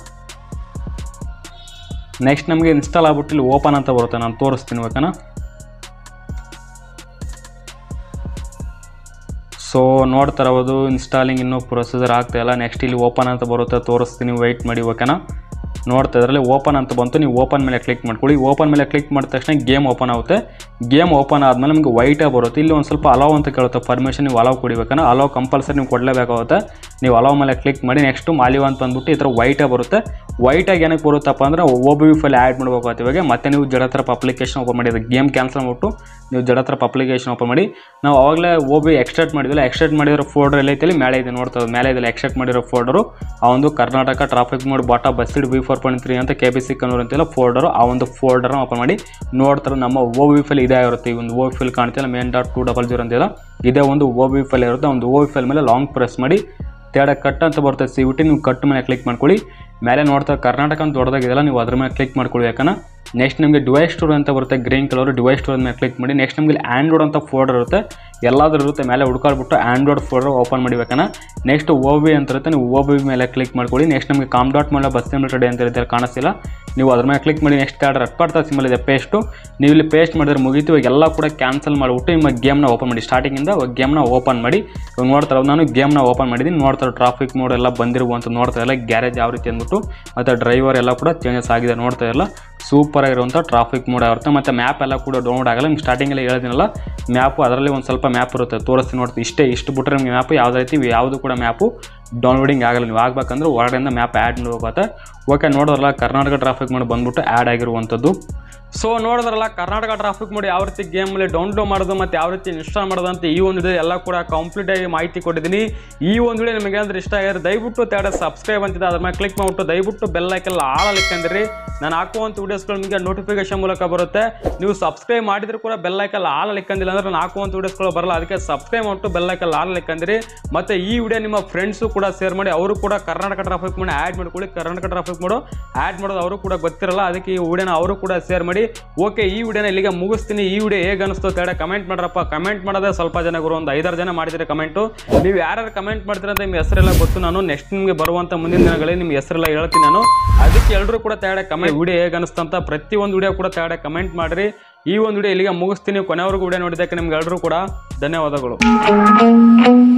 ನೆಕ್ಸ್ಟ್ ನಮಗೆ ಇನ್ಸ್ಟಾಲ್ ಆಗ್ಬಿಟ್ಟು ಇಲ್ಲಿ ಓಪನ್ ಅಂತ ಬರುತ್ತೆ ನಾನು ತೋರಿಸ್ತೀನಿ ಓಕೆನಾ ಸೊ ನೋಡ್ತಾ ಇರೋದು ಇನ್ಸ್ಟಾಲಿಂಗ್ ಇನ್ನೂ ಪ್ರೊಸೀಜರ್ ಆಗ್ತಾ ಇಲ್ಲ ನೆಕ್ಸ್ಟ್ ಇಲ್ಲಿ ಓಪನ್ ಅಂತ ಬರುತ್ತೆ ತೋರಿಸ್ತೀನಿ ವೆಯ್ಟ್ ಮಾಡಿ ಓಕೆನಾ ನೋಡ್ತಾ ಇದರಲ್ಲಿ ಓಪನ್ ಅಂತ ಬಂತು ನೀವು ಓಪನ್ ಮೇಲೆ ಕ್ಲಿಕ್ ಮಾಡ್ಕೊಳ್ಳಿ ಓಪನ್ ಮೇಲೆ ಕ್ಲಿಕ್ ಮಾಡಿದ ತಕ್ಷಣ ಗೇಮ್ ಓಪನ್ ಆಗುತ್ತೆ ಗೇಮ್ ಓಪನ್ ಆದಮೇಲೆ ನಿಮಗೆ ವೈಟಾಗಿ ಬರುತ್ತೆ ಇಲ್ಲಿ ಒಂದು ಸ್ವಲ್ಪ ಅಲೋ ಅಂತ ಕೇಳುತ್ತೆ ಪರ್ಮಿಷನ್ ನೀವು ಅಲೋ ಕೊಡಿಬೇಕನ್ನ ಅಲೋ ಕಂಪಲ್ಸರಿ ನೀವು ಕೊಡಲೇಬೇಕಾಗುತ್ತೆ ನೀವು ಅಲೋ ಮೇಲೆ ಕ್ಲಿಕ್ ಮಾಡಿ ನೆಕ್ಸ್ಟು ಮಾಲಿವ್ ಅಂತ ಬಂದ್ಬಿಟ್ಟು ಈ ಥರ ವೈಟಾಗಿ ಬರುತ್ತೆ ವೈಟಾಗಿ ಏನಕ್ಕೆ ಬರುತ್ತಪ್ಪ ಅಂದರೆ ಒ ಬಿ ಫೈಲ್ ಆ್ಯಡ್ ಮಾಡಬೇಕಾಗುತ್ತೆ ಇವಾಗ ಮತ್ತೆ ನೀವು ಜಡತ್ರಪ್ ಅಪ್ಲಿಕೇಶನ್ ಓಪನ್ ಮಾಡಿದ್ರೆ ಗೇಮ್ ಕ್ಯಾನ್ಸಲ್ ಮಾಡ್ಬಿಟ್ಟು ನೀವು ಜಡತ್ರಪ್ ಅಪ್ಲಿಕೇಶನ್ ಓಪನ್ ಮಾಡಿ ನಾವು ಅವಾಗಲೇ ಒ ಬಿ ಎಕ್ಸ್ಟ್ರಾಕ್ಟ್ ಮಾಡಿದ್ವಲ್ಲ ಎಕ್ಸ್ಟ್ರಾಕ್ಟ್ ಮಾಡಿರೋ ಫೋಲ್ಡರ್ ಎಲ್ಲ ಐತಲ್ಲಿ ಮೇಲೆ ಇದೆ ನೋಡ್ತಾ ಇರೋದು. ಮೇಲೆ ಇದೆ ಎಕ್ಸ್ಟ್ರಾಕ್ಟ್ ಮಾಡಿರೋ ಫೋಲ್ಡರು ಆ ಒಂದು ಕರ್ನಾಟಕ ಟ್ರಾಫಿಕ್ ಮೋಡ್ ಬಾಟಾ BUSSID B four point three ಅಂತ ಕೆ ಬಿ ಸಿ ಕನ್ನೂರು ಅಂತೆಲ್ಲ ಫೋಲ್ಡರು ಆ ಒಂದು ಫೋಲ್ಡರ್ನ ಓಪನ್ ಮಾಡಿ ನೋಡ್ತಾರೆ ನಮ್ಮ ಓ ಬಿ ಫೈಲ್ ಇದೇ ಇರುತ್ತೆ ಈ ಒಂದು ಓ ಫೈಲ್ ಕಾಣ್ತಿಲ್ಲ main dot two double zero ಅಂತಿಲ್ಲ ಇದೇ ಒಂದು ಓ ಬಿ ಫೈಲ್ ಇರುತ್ತೆ ಒಂದು ಓ ಬಿ ಫೈಲ್ ಮೇಲೆ ಲಾಂಗ್ ಪ್ರೆಸ್ ಮಾಡಿ ತೇಡ ಕಟ್ ಅಂತ ಬರುತ್ತೆ ಸಿ ಬಿಟ್ಟು ನೀವು ಕಟ್ ಮೇಲೆ ಕ್ಲಿಕ್ ಮಾಡ್ಕೊಳ್ಳಿ ಮೇಲೆ ನೋಡ್ತಾ ಕರ್ನಾಟಕ ಅಂತ ದೊಡ್ಡದಾಗಿದೆಲ್ಲ ನೀವು ಅದ್ರ ಮೇಲೆ ಕ್ಲಿಕ್ ಮಾಡ್ಕೊಳ್ಳಿ ಯಾಕಂದ್ರೆ ನೆಕ್ಸ್ಟ್ ನಿಮಗೆ ಡಿವೈಸ್ ಸ್ಟೋರ್ ಅಂತ ಬರುತ್ತೆ ಗ್ರೀನ್ ಕಲರ್ ಡಿವೈಸ್ ಸ್ಟೋರ್ ಮೇಲೆ ಕ್ಲಿಕ್ ಮಾಡಿ ನೆಕ್ಸ್ಟ್ ನಿಮಗೆ ಆ್ಯಂಡ್ರಾಯ್ಡ್ ಅಂತ ಫೋಲ್ಡರ್ ಇರುತ್ತೆ ಎಲ್ಲಾದ್ರೂ ಇರುತ್ತೆ ಮೇಲೆ ಹುಡ್ಕಾಡ್ಬಿಟ್ಟು ಆ್ಯಂಡ್ರಾಯ್ಡ್ ಫೋಲ್ಡರ್ ಓಪನ್ ಮಾಡಿಬೇಕನ್ನ ನೆಕ್ಸ್ಟ್ ಓ ಬಿ ಅಂತ ಇರುತ್ತೆ ನೀವು ಓ ಬಿ ಮೇಲೆ ಕ್ಲಿಕ್ ಮಾಡ್ಕೊಳ್ಳಿ ನೆಕ್ಸ್ಟ್ ನಮಗೆ ಕಾಮ್ ಡಾಟ್ ಮೇಲೆ ಬಸ್ ಲಿಮಿಟೆಡ್ ಅಂತ ಇರುತ್ತೆ ಅಲ್ಲಿ ಕಾಣಿಸ್ತಿಲ್ಲ ನೀವು ಅದ್ರ ಮೇಲೆ ಕ್ಲಿಕ್ ಮಾಡಿ ನೆಕ್ಸ್ಟ್ ಕಾರ್ಡ್ ರಟ್ ಮಾಡ್ತಾ ಸಿಂಬಲ್ ಇದೆ ಪೇಸ್ಟು ನೀವು ಇಲ್ಲಿ ಪೇಸ್ಟ್ ಮಾಡಿದ್ರೆ ಮುಗೀತು ಇವಾಗ ಎಲ್ಲ ಕೂಡ ಕ್ಯಾನ್ಸಲ್ ಮಾಡಿಬಿಟ್ಟು ನಿಮ್ಮ ಗೇಮ್ನ ಓಪನ್ ಮಾಡಿ ಸ್ಟಾರ್ಟಿಂಗಿಂದ ಗೇಮ್ನ ಓಪನ್ ಮಾಡಿ ಇವಾಗ ನೋಡ್ತಾರೆ ನಾನು ಗೇಮ್ನ ಓಪನ್ ಮಾಡಿದ್ದೀನಿ ನೋಡ್ತಾರೆ ಟ್ರಾಫಿಕ್ ಮೋಡ್ ಎಲ್ಲ ಬಂದಿರುವಂಥ ನೋಡ್ತಾ ಇಲ್ಲ ಗ್ಯಾರೇಜ್ ಯಾವ ರೀತಿ ಅಂದ್ಬಿಟ್ಟು ಮತ್ತು ಡ್ರೈವರ್ ಎಲ್ಲ ಕೂಡ ಚೇಂಜಸ್ ಆಗಿದೆ ನೋಡ್ತಾ ಇಲ್ಲ ಸೂಪರ್ ಆಗಿರುವಂಥ ಟ್ರಾಫಿಕ್ ಮೋಡ್ ಆಗಿರುತ್ತೆ ಮತ್ತು ಮ್ಯಾಪ್ ಎಲ್ಲ ಕೂಡ ಡೌನ್ಲೋಡ್ ಆಗಲ್ಲ ನಿಮ್ಗೆ ಸ್ಟಾರ್ಟಿಂಗಲ್ಲಿ ಹೇಳಿದಿನಲ್ಲ ಮ್ಯಾಪು ಅದರಲ್ಲಿ ಒಂದು ಸ್ವಲ್ಪ ಮ್ಯಾಪ್ ಇರುತ್ತೆ ತೋರಿಸ್ತೀನಿ ನೋಡ್ತೀವಿ ಇಷ್ಟೇ ಇಷ್ಟು ಬಿಟ್ಟರೆ ನಿಮಗೆ ಮ್ಯಾಪು ಯಾವುದೇ ರೀತಿ ಯಾವುದು ಕೂಡ ಮ್ಯಾಪು ಡೌನ್ಲೋಡಿಂಗ್ ಆಗಲ್ಲ ನೀವು ಆಗಬೇಕಂದ್ರೆ ಹೊರಗಡೆಯಿಂದ ಮ್ಯಾಪ್ ಆ್ಯಡ್ ಹೋಗುತ್ತೆ ಓಕೆ ನೋಡೋದ್ರಲ್ಲ ಕರ್ನಾಟಕ ಟ್ರಾಫಿಕ್ ಮಾಡಿ ಬಂದ್ಬಿಟ್ಟು ಆ್ಯಡ್ ಆಗಿರುವಂಥದ್ದು ಸೊ ನೋಡಿದ್ರಲ್ಲ ಕರ್ನಾಟಕ ಟ್ರಾಫಿಕ್ ಮಾಡಿ ಯಾವ ರೀತಿ ಗೇಮಲ್ಲಿ ಡೌನ್ಲೋಡ್ ಮಾಡೋದು ಮತ್ತು ಯಾವ ರೀತಿ ಇನ್ಸ್ಟಾಲ್ ಮಾಡೋದು ಅಂತ ಈ ಒಂದು video ಎಲ್ಲ ಕೂಡ ಕಂಪ್ಲೀಟ್ ಆಗಿ ಮಾಹಿತಿ ಕೊಟ್ಟಿದ್ದೀನಿ ಈ ಒಂದು ವಿಡಿಯೋ ನಿಮಗೆ ಏನಾದರೂ ಇಷ್ಟ ಆಗಿದ್ರೆ ದಯವಿಟ್ಟು ತೇಡ ಸಬ್ಸ್ಕ್ರೈಬ್ ಅಂತಿದೆ ಅದ್ರ ಮೇಲೆ ಕ್ಲಿಕ್ ಮಾಡಿಬಿಟ್ಟು ದಯವಿಟ್ಟು ಬೆಲ್ ಐಕಲ್ ಆಳಲಿಕ್ಕಂದ್ರಿ ನಾನು ಹಾಕುವಂಥ ವೀಡಿಯೋಸ್ಗಳು ನಿಮಗೆ ನೋಟಿಫಿಕೇಶನ್ ಮೂಲಕ ಬರುತ್ತೆ ನೀವು ಸಬ್ಸ್ಕ್ರೈಬ್ ಮಾಡಿದ್ರು ಕೂಡ ಬೆಲ್ ಐಕಲ್ ಆಳಲಿಕ್ಕಂದಿಲ್ಲ ಅಂದ್ರೆ ನಾನು ಹಾಕುವಂಥ ವೀಡಿಯೋಸ್ಗಳು ಬರಲ್ಲ ಅದಕ್ಕೆ ಸಬ್ಸ್ಕ್ರೈಬ್ ಮಾಡಿಬಿಟ್ಟು ಬೆಲ್ ಐಕಲ್ ಆಳಲಿಕ್ಕಂದ್ರಿ ಮತ್ತು ಈ ವಿಡಿಯೋ ನಿಮ್ಮ ಫ್ರೆಂಡ್ಸು ಕೂಡ ಶೇರ್ ಮಾಡಿ ಅವರು ಕೂಡ ಕರ್ನಾಟಕ ಟ್ರಾಫಿಕ್ ಮಾಡಿ ಆ್ಯಡ್ ಮಾಡ್ಕೊಳ್ಳಿ ಕರ್ನಾಟಕ ಟ್ರಾಫಿಕ್ ಮಾಡು ಆ್ಯಡ್ ಮಾಡೋದು ಅವರು ಕೂಡ ಗೊತ್ತಿರಲ್ಲ ಅದಕ್ಕೆ ಈ ವಿಡಿಯೋನ ಅವರು ಕೂಡ ಶೇರ್ ಮಾಡಿ ಓಕೆ ಈ ವಿಡಿಯೋನ ಇಲ್ಲಿಗೆ ಮುಗಿಸ್ತೀನಿ ಈ ವಿಡಿಯೋ ಹೇಗೆ ಅನಿಸ್ತು ತೇಡ ಕಮೆಂಟ್ ಮಾಡ್ರಪ್ಪ ಕಮೆಂಟ್ ಮಾಡೋದೇ ಸ್ವಲ್ಪ ಜನ ಗುರು ಒಂದು ಐದಾರು ಜನ ಮಾಡಿದ್ರೆ ಕಮೆಂಟು ನೀವು ಯಾರ್ಯಾರು ಕಮೆಂಟ್ ಮಾಡ್ತೀರ ಅಂತ ನಿಮ್ಮ ಹೆಸರೆಲ್ಲ ಗೊತ್ತು ನಾನು ನೆಕ್ಸ್ಟ್ ನಿಮಗೆ ಬರುವಂಥ ಮುಂದಿನ ದಿನಗಳಲ್ಲಿ ನಿಮ್ಮ ಹೆಸರೆಲ್ಲ ಹೇಳ್ತೀನಿ ನಾನು ಅದಕ್ಕೆ ಎಲ್ಲರೂ ಕೂಡ ತೇಡ ಕಮೆಂಟ್ ವಿಡಿಯೋ ಹೇಗೆ ಅನಿಸ್ತು ಅಂತ ಪ್ರತಿಯೊಂದು ವಿಡಿಯೋ ಕೂಡ ತೇಡ ಕಮೆಂಟ್ ಮಾಡಿರಿ ಈ ಒಂದು ವಿಡಿಯೋ ಇಲ್ಲಿಗೆ ಮುಗಿಸ್ತೀನಿ ಕೊನೆವರೆಗೂ ವಿಡಿಯೋ ನೋಡಿದ್ದಕ್ಕೆ ನಿಮ್ಗೆ ಎಲ್ಲರೂ ಕೂಡ ಧನ್ಯವಾದಗಳು